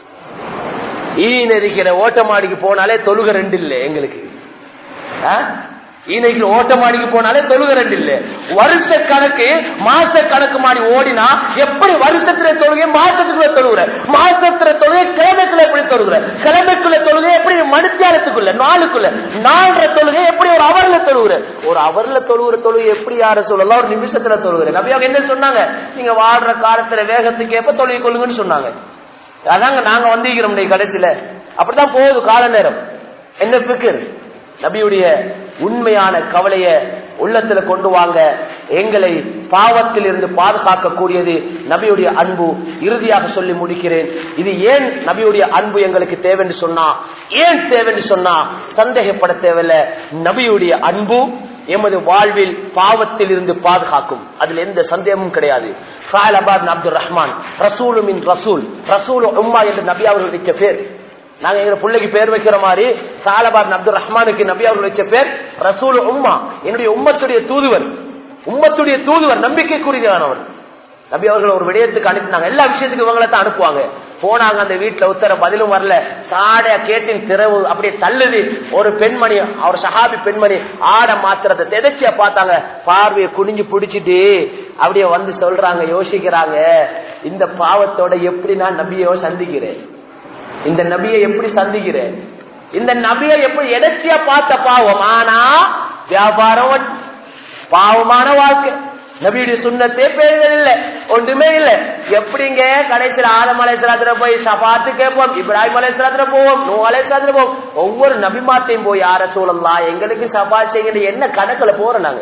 ஈன இருக்கிற ஓட்டமாடிக்கு போனாலே தொழுக ரெண்டு இல்ல எங்களுக்கு ஆ? ஈனைக்கு ஓட்டமாடிக்கு போனாலே தொழுக ரெண்டு இல்ல வருஷ கணக்கு மாச கணக்கு மாடி ஓடினா எப்படி வருஷத்துல தொழுகை மாசத்துக்குள்ள தொழுகிற மாசத்துல தொழுகை கிழமைக்குள்ள எப்படி தொழுகிற கிழமைக்குள்ள தொழுகை எப்படி மணித்தியாலத்துக்குள்ள நாளுக்குள்ள நாலரை தொழுகை எப்படி ஒரு அவர்ல தொழுகிற ஒரு அவர்ல தொழுகிற தொழுகை எப்படி யார சொல்லலாம் ஒரு நிமிஷத்துல தொழுகிற நபியாக என்ன சொன்னாங்க நீங்க வாழ்ற காலத்துல வேகத்துக்கு எப்ப தொழுகை கொள்ளுங்கன்னு சொன்னாங்க அதாங்க நாங்க வந்திருக்கிறோம் இன்னைக்கு கடைசியில அப்படித்தான் போகுது கால நேரம் என்ன பிக்கர் நபியுடைய உண்மையான கவலைய உள்ளத்துல கொண்டு வாங்க எங்களை பாவத்தில் இருந்து பாதுகாக்க கூடியது நபியுடைய அன்பு இறுதியாக சொல்லி முடிக்கிறேன் இது ஏன் நபியுடைய அன்பு எங்களுக்கு தேவைன்னு சொன்னா ஏன் தேவைன்னு சொன்னா சந்தேகப்பட தேவையில்ல நபியுடைய அன்பு எமது வாழ்வில் பாவத்தில் இருந்து பாதுகாக்கும் அதுல எந்த சந்தேகமும் கிடையாது சாயலபாத் அப்துல் ரஹ்மான் ரசூலுமின் ரசூல் ரசூல் உம்மா என்று நபி அவர்கள் வைக்க பேர் நாங்க எங்க பிள்ளைக்கு பேர் வைக்கிற மாதிரி சாலபாத் அப்துல் ரஹ்மானுக்கு நபி அவர்கள் வச்ச பேர் ரசூல் உம்மா என்னுடைய உம்மத்துடைய தூதுவர் உம்மத்துடைய தூதுவர் நம்பிக்கைக்குரியதானவர் நபி அவர்கள் ஒரு விடயத்துக்கு அனுப்பினாங்க எல்லா விஷயத்துக்கும் இவங்களை தான் அனுப்புவாங்க போனாங்க அந்த வீட்டுல உத்தர பதிலும் வரல சாடைய கேட்டின் திறவு அப்படியே தள்ளுது ஒரு பெண்மணி அவர் சஹாபி பெண்மணி ஆட மாத்திரத்தை திதச்சியா பார்த்தாங்க பார்வையை குனிஞ்சு பிடிச்சிட்டு அப்படியே வந்து சொல்றாங்க யோசிக்கிறாங்க இந்த பாவத்தோட எப்படி நான் நபியோ சந்திக்கிறேன் இந்த நபியை எப்படி சந்திக்கிறேன் இந்த நபியை எப்படி எதர்ச்சியா பார்த்த பாவம் ஆனா வியாபாரம் பாவமான வாழ்க்கை நபியுடைய சுண்ணத்தே பேர்கள் இல்ல ஒன்றுமே இல்ல எப்படிங்க கடைசியில் ஆதம் அலைசலாத்துல போய் சபாத்து கேட்போம் இப்ராஹிம் அலைசலாத்துல போவோம் நூ அலைசலாத்துல போவோம் ஒவ்வொரு நபிமாத்தையும் போய் யார சூழலாம் எங்களுக்கு சபா செய்யுங்க என்ன கணக்குல போறோம் நாங்க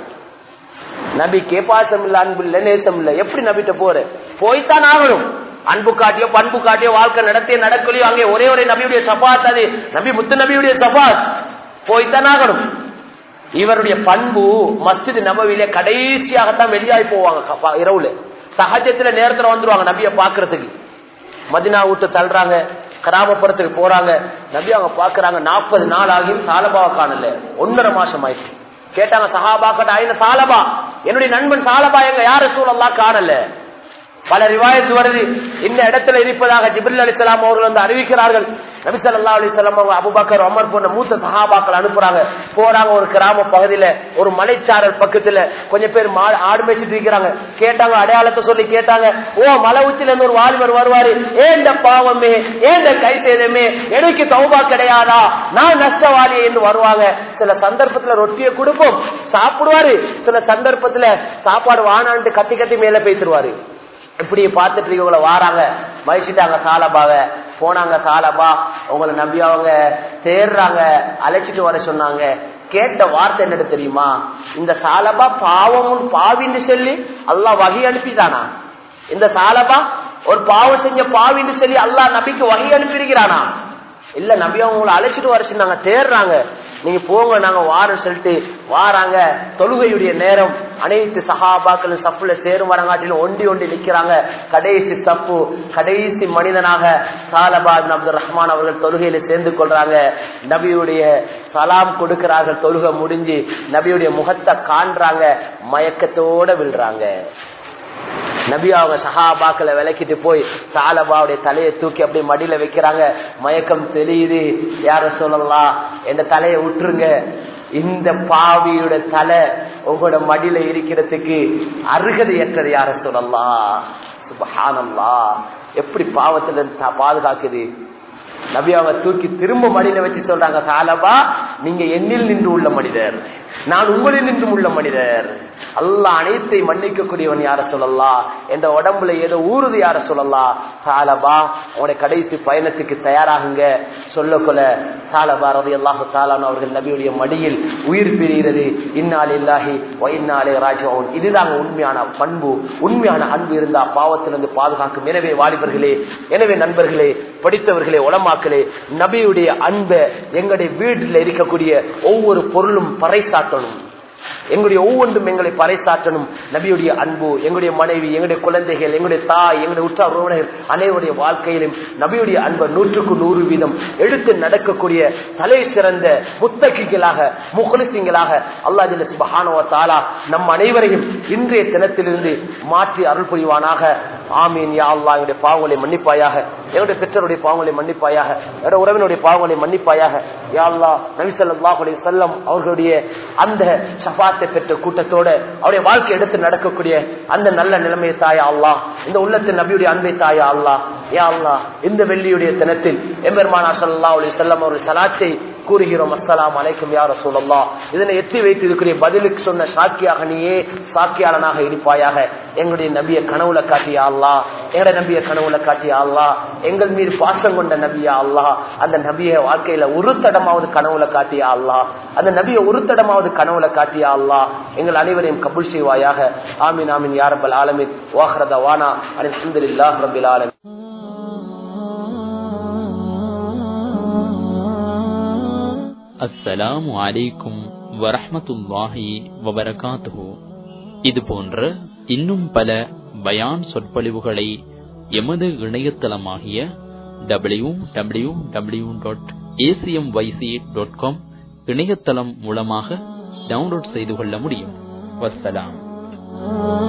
நபிக்கே பாசம் இல்ல அன்பு இல்ல நேசம் இல்ல எப்படி நபிட்ட போற போய்த்தான் ஆகணும் அன்பு காட்டியோ பண்பு காட்டியோ வாழ்க்கை நடத்திய நடக்கலையோ அங்கே ஒரே ஒரே நபியுடைய சபாத் அது நபி முத்து நபியுடைய சபாத் போய்த்தான் ஆகணும் இவருடைய பண்பு மஸ்ஜித் நபவியில கடைசியாகத்தான் வெளியாகி போவாங்க கப்பா- இரவுல சகஜத்துல நேரத்துல வந்துருவாங்க நபிய பாக்குறதுக்கு மதினா விட்டு தள்ளுறாங்க கிராமப்புறத்துக்கு போறாங்க நபி அவங்க பாக்குறாங்க நாற்பது நாள் ஆகியும் சாலபாவை காணல ஒன்னரை மாசம் ஆயிடுச்சு கேட்டாங்க சஹாபாக்கட்ட ஐன சாலபா என்னுடைய நண்பன் சாலபா எங்க யார சூழல்லாம் காணல பல ரிவாயத்து வருது இந்த இடத்துல இருப்பதாக ஜிபிரில் அலிசலாம் அவர்கள் வந்து அறிவிக்கிறார்கள் நபி ஸல்லல்லாஹு அலைஹி வஸல்லம் அவங்க அபூபக்கர் உமர் போன்ற மூத்த சஹாபாக்கள் அனுப்புறாங்க போறாங்க ஒரு கிராம பகுதியில ஒரு மலைச்சாரல் பக்கத்துல கொஞ்சம் பேர் மா- ஆடு மேய்ச்சிட்டு இருக்கிறாங்க கேட்டாங்க அடையாளத்தை சொல்லி கேட்டாங்க ஓ மலை உச்சில இருந்து ஒரு வாலிபர் வருவாரு ஏந்த பாவமே ஏந்த கை சேதமே எனக்கு தௌபா கிடையாதா நான் நஷ்டவாளி என்று வருவாங்க சில சந்தர்ப்பத்துல ரொட்டியை கொடுப்போம் சாப்பிடுவாரு சில சந்தர்ப்பத்துல சாப்பாடு வானான்ட்டு கத்தி கத்தி மேல பேசிடுவாரு இப்படி பார்த்துட்டு இவங்களை வாராங்க மதிச்சுட்டாங்க சாலபாவை போனாங்க சாலபா உங்களை நம்பி அவங்க தேடுறாங்க அழைச்சிட்டு வர சொன்னாங்க கேட்ட வார்த்தை என்னது தெரியுமா இந்த சாலபா பாவமும் பாவின்னு சொல்லி அல்லாஹ் வகை அனுப்பிட்டானா இந்த சாலபா ஒரு பாவம் செஞ்ச பாவின்னு சொல்லி அல்லாஹ் நபிக்கு வகை அனுப்பியிருக்கிறானா இல்ல நபி அவங்க உங்களை அழைச்சிட்டு வர சொன்னாங்க தேடுறாங்க நீங்க போங்க நாங்க வாரம் சொல்லிட்டு வாராங்க தொழுகையுடைய நேரம் அனைத்து சகாபாக்களும் சப்புல சேரும் வரங்காட்டிலும் ஒண்டி ஒண்டி நிக்கிறாங்க கடைசி தப்பு கடைசி மனிதனாக சாலபாத் அப்துல் ரஹ்மான் அவர்கள் தொழுகையில சேர்ந்து கொள்றாங்க நபியுடைய சலாம் கொடுக்கிறார்கள் தொழுகை முடிஞ்சு நபியுடைய முகத்தை காண்றாங்க மயக்கத்தோட விழுறாங்க நபி அவங்க சஹாபாக்களை விளக்கிட்டு போய் சாலபாவுடைய தலையை தூக்கி அப்படியே மடியில வைக்கிறாங்க மயக்கம் தெரியுது யார சொல்லலாம் என் தலையை விட்டுருங்க இந்த பாவியோட தலை உங்களோட மடியில இருக்கிறதுக்கு அருகதையற்றது யார சொல்லலாம் சுபஹானல்லா எப்படி பாவத்துல இருந்து தா- பாதுகாக்குது நபி அவங்க தூக்கி திரும்ப மடியில வச்சு சொல்றாங்க சாலபா நீங்க என்னில் நின்று உள்ள மனிதர் நான் உங்களில் நின்றும் உள்ள மனிதர் அல்லாஹ் அனைத்தை மன்னிக்கக்கூடியவன் யார சொல்லலாம் என்ற உடம்புல ஏதோ ஊறுது யார சொல்லலாம் சாலபா உங்களுடைய கடைசி பயணத்துக்கு தயாராகுங்க சொல்ல கொல சாலபா ரவி அல்லாஹு தாலான் அவர்கள் நபியுடைய மடியில் உயிர் பிரிகிறது இந்நாள் இல்லாஹி இந்நாளே ராஜோன் இதுதாங்க உண்மையான பண்பு உண்மையான அன்பு இருந்தா பாவத்திலிருந்து பாதுகாக்கும் எனவே வாலிபர்களே எனவே நண்பர்களே படித்தவர்களே உலமாக்களே நபியுடைய அன்பை எங்களுடைய வீட்டில் இருக்கக்கூடிய ஒவ்வொரு பொருளும் பறைசாட்டணும் எங்களுடைய ஒவ்வொன்றும் எங்களை பறைசாற்றணும் நபியுடைய அன்பு எங்களுடைய மனைவி எங்களுடைய குழந்தைகள் எங்களுடைய தாய் எங்களுடைய உற்றார் உறவினர்கள் அனைவருடைய வாழ்க்கையிலும் நபியுடைய அன்பை நூற்றுக்கு நூறு வீதம் எடுத்து நடக்கக்கூடிய தலை சிறந்த முத்தகிகளாக முகலிசிங்களாக அல்லாஹ் ஜல்ல சுப்ஹானஹு வ தஆலா நம் அனைவரையும் இன்றைய தினத்திலிருந்து மாற்றி அருள் புரிவானாக ஆமீன் யா அல்லாஹ் எங்களுடைய பாவங்களை மன்னிப்பாயாக எங்களுடைய பெற்றோருடைய பாவங்களை மன்னிப்பாயாக என்னுடைய உறவினுடைய பாவங்களை மன்னிப்பாயாக யா அல்லாஹ் நபி ஸல்லல்லாஹு அலைஹி வஸல்லம் அவர்களுடைய அந்த ஷஃபாத்தை பெற்ற கூட்டத்தோட அவருடைய வாழ்க்கை எடுத்து நடக்கக்கூடிய அந்த நல்ல நிலைமையை தாயா அல்லாஹ் இந்த உள்ளத்தில் நபியுடைய அன்பை தாயா அல்லாஹ் யா அல்லாஹ் இந்த வெள்ளியுடைய தினத்தில் எம்பெருமானா ஸல்லல்லாஹு அலைஹி வஸல்லம் அவருடைய சலாத்தை கூறுகிறோம் அஸ்ஸலாம் அலைக்கும் யா ரசூலல்லாஹ் இதனை எத்தி வைத்து இருக்கிற பதிலுக்கு சொன்ன சாக்கியாக நீயே சாக்கியாளனாக இருப்பாயாக எங்களுடைய நபிய கனவுல காட்டியா அல்லாஹ் எங்களுடைய நபிய கனவுல காட்டியா அல்லாஹ் எங்கள் மீது பாசம் கொண்ட நபியா அல்லாஹ் அந்த நபிய வாழ்க்கையில ஒரு தடமாவது கனவுல காட்டியா அல்லாஹ் அந்த நபிய ஒரு தடமாவது கனவுல காட்டியா அல்லாஹ் எங்கள் அனைவரையும் கபுல் செய்வாயாக ஆமீன் ஆமீன் யாரபல் ஆலமின் வாஹரத வானா அல்ஹம்துலில்லாஹ் ரபில் ஆலமின் அஸ்ஸலாமு அலைக்கும் வரஹ்மத்துல்லாஹி வபரகாத்துஹு இது போன்ற இன்னும் பல பயான் சொற்பொழிவுகளை எமது இணையதளமாகிய W W W dot ACM Y C dot com இணையதளம் மூலமாக டவுன்லோட் செய்து கொள்ள முடியும் வஸ்ஸலாம்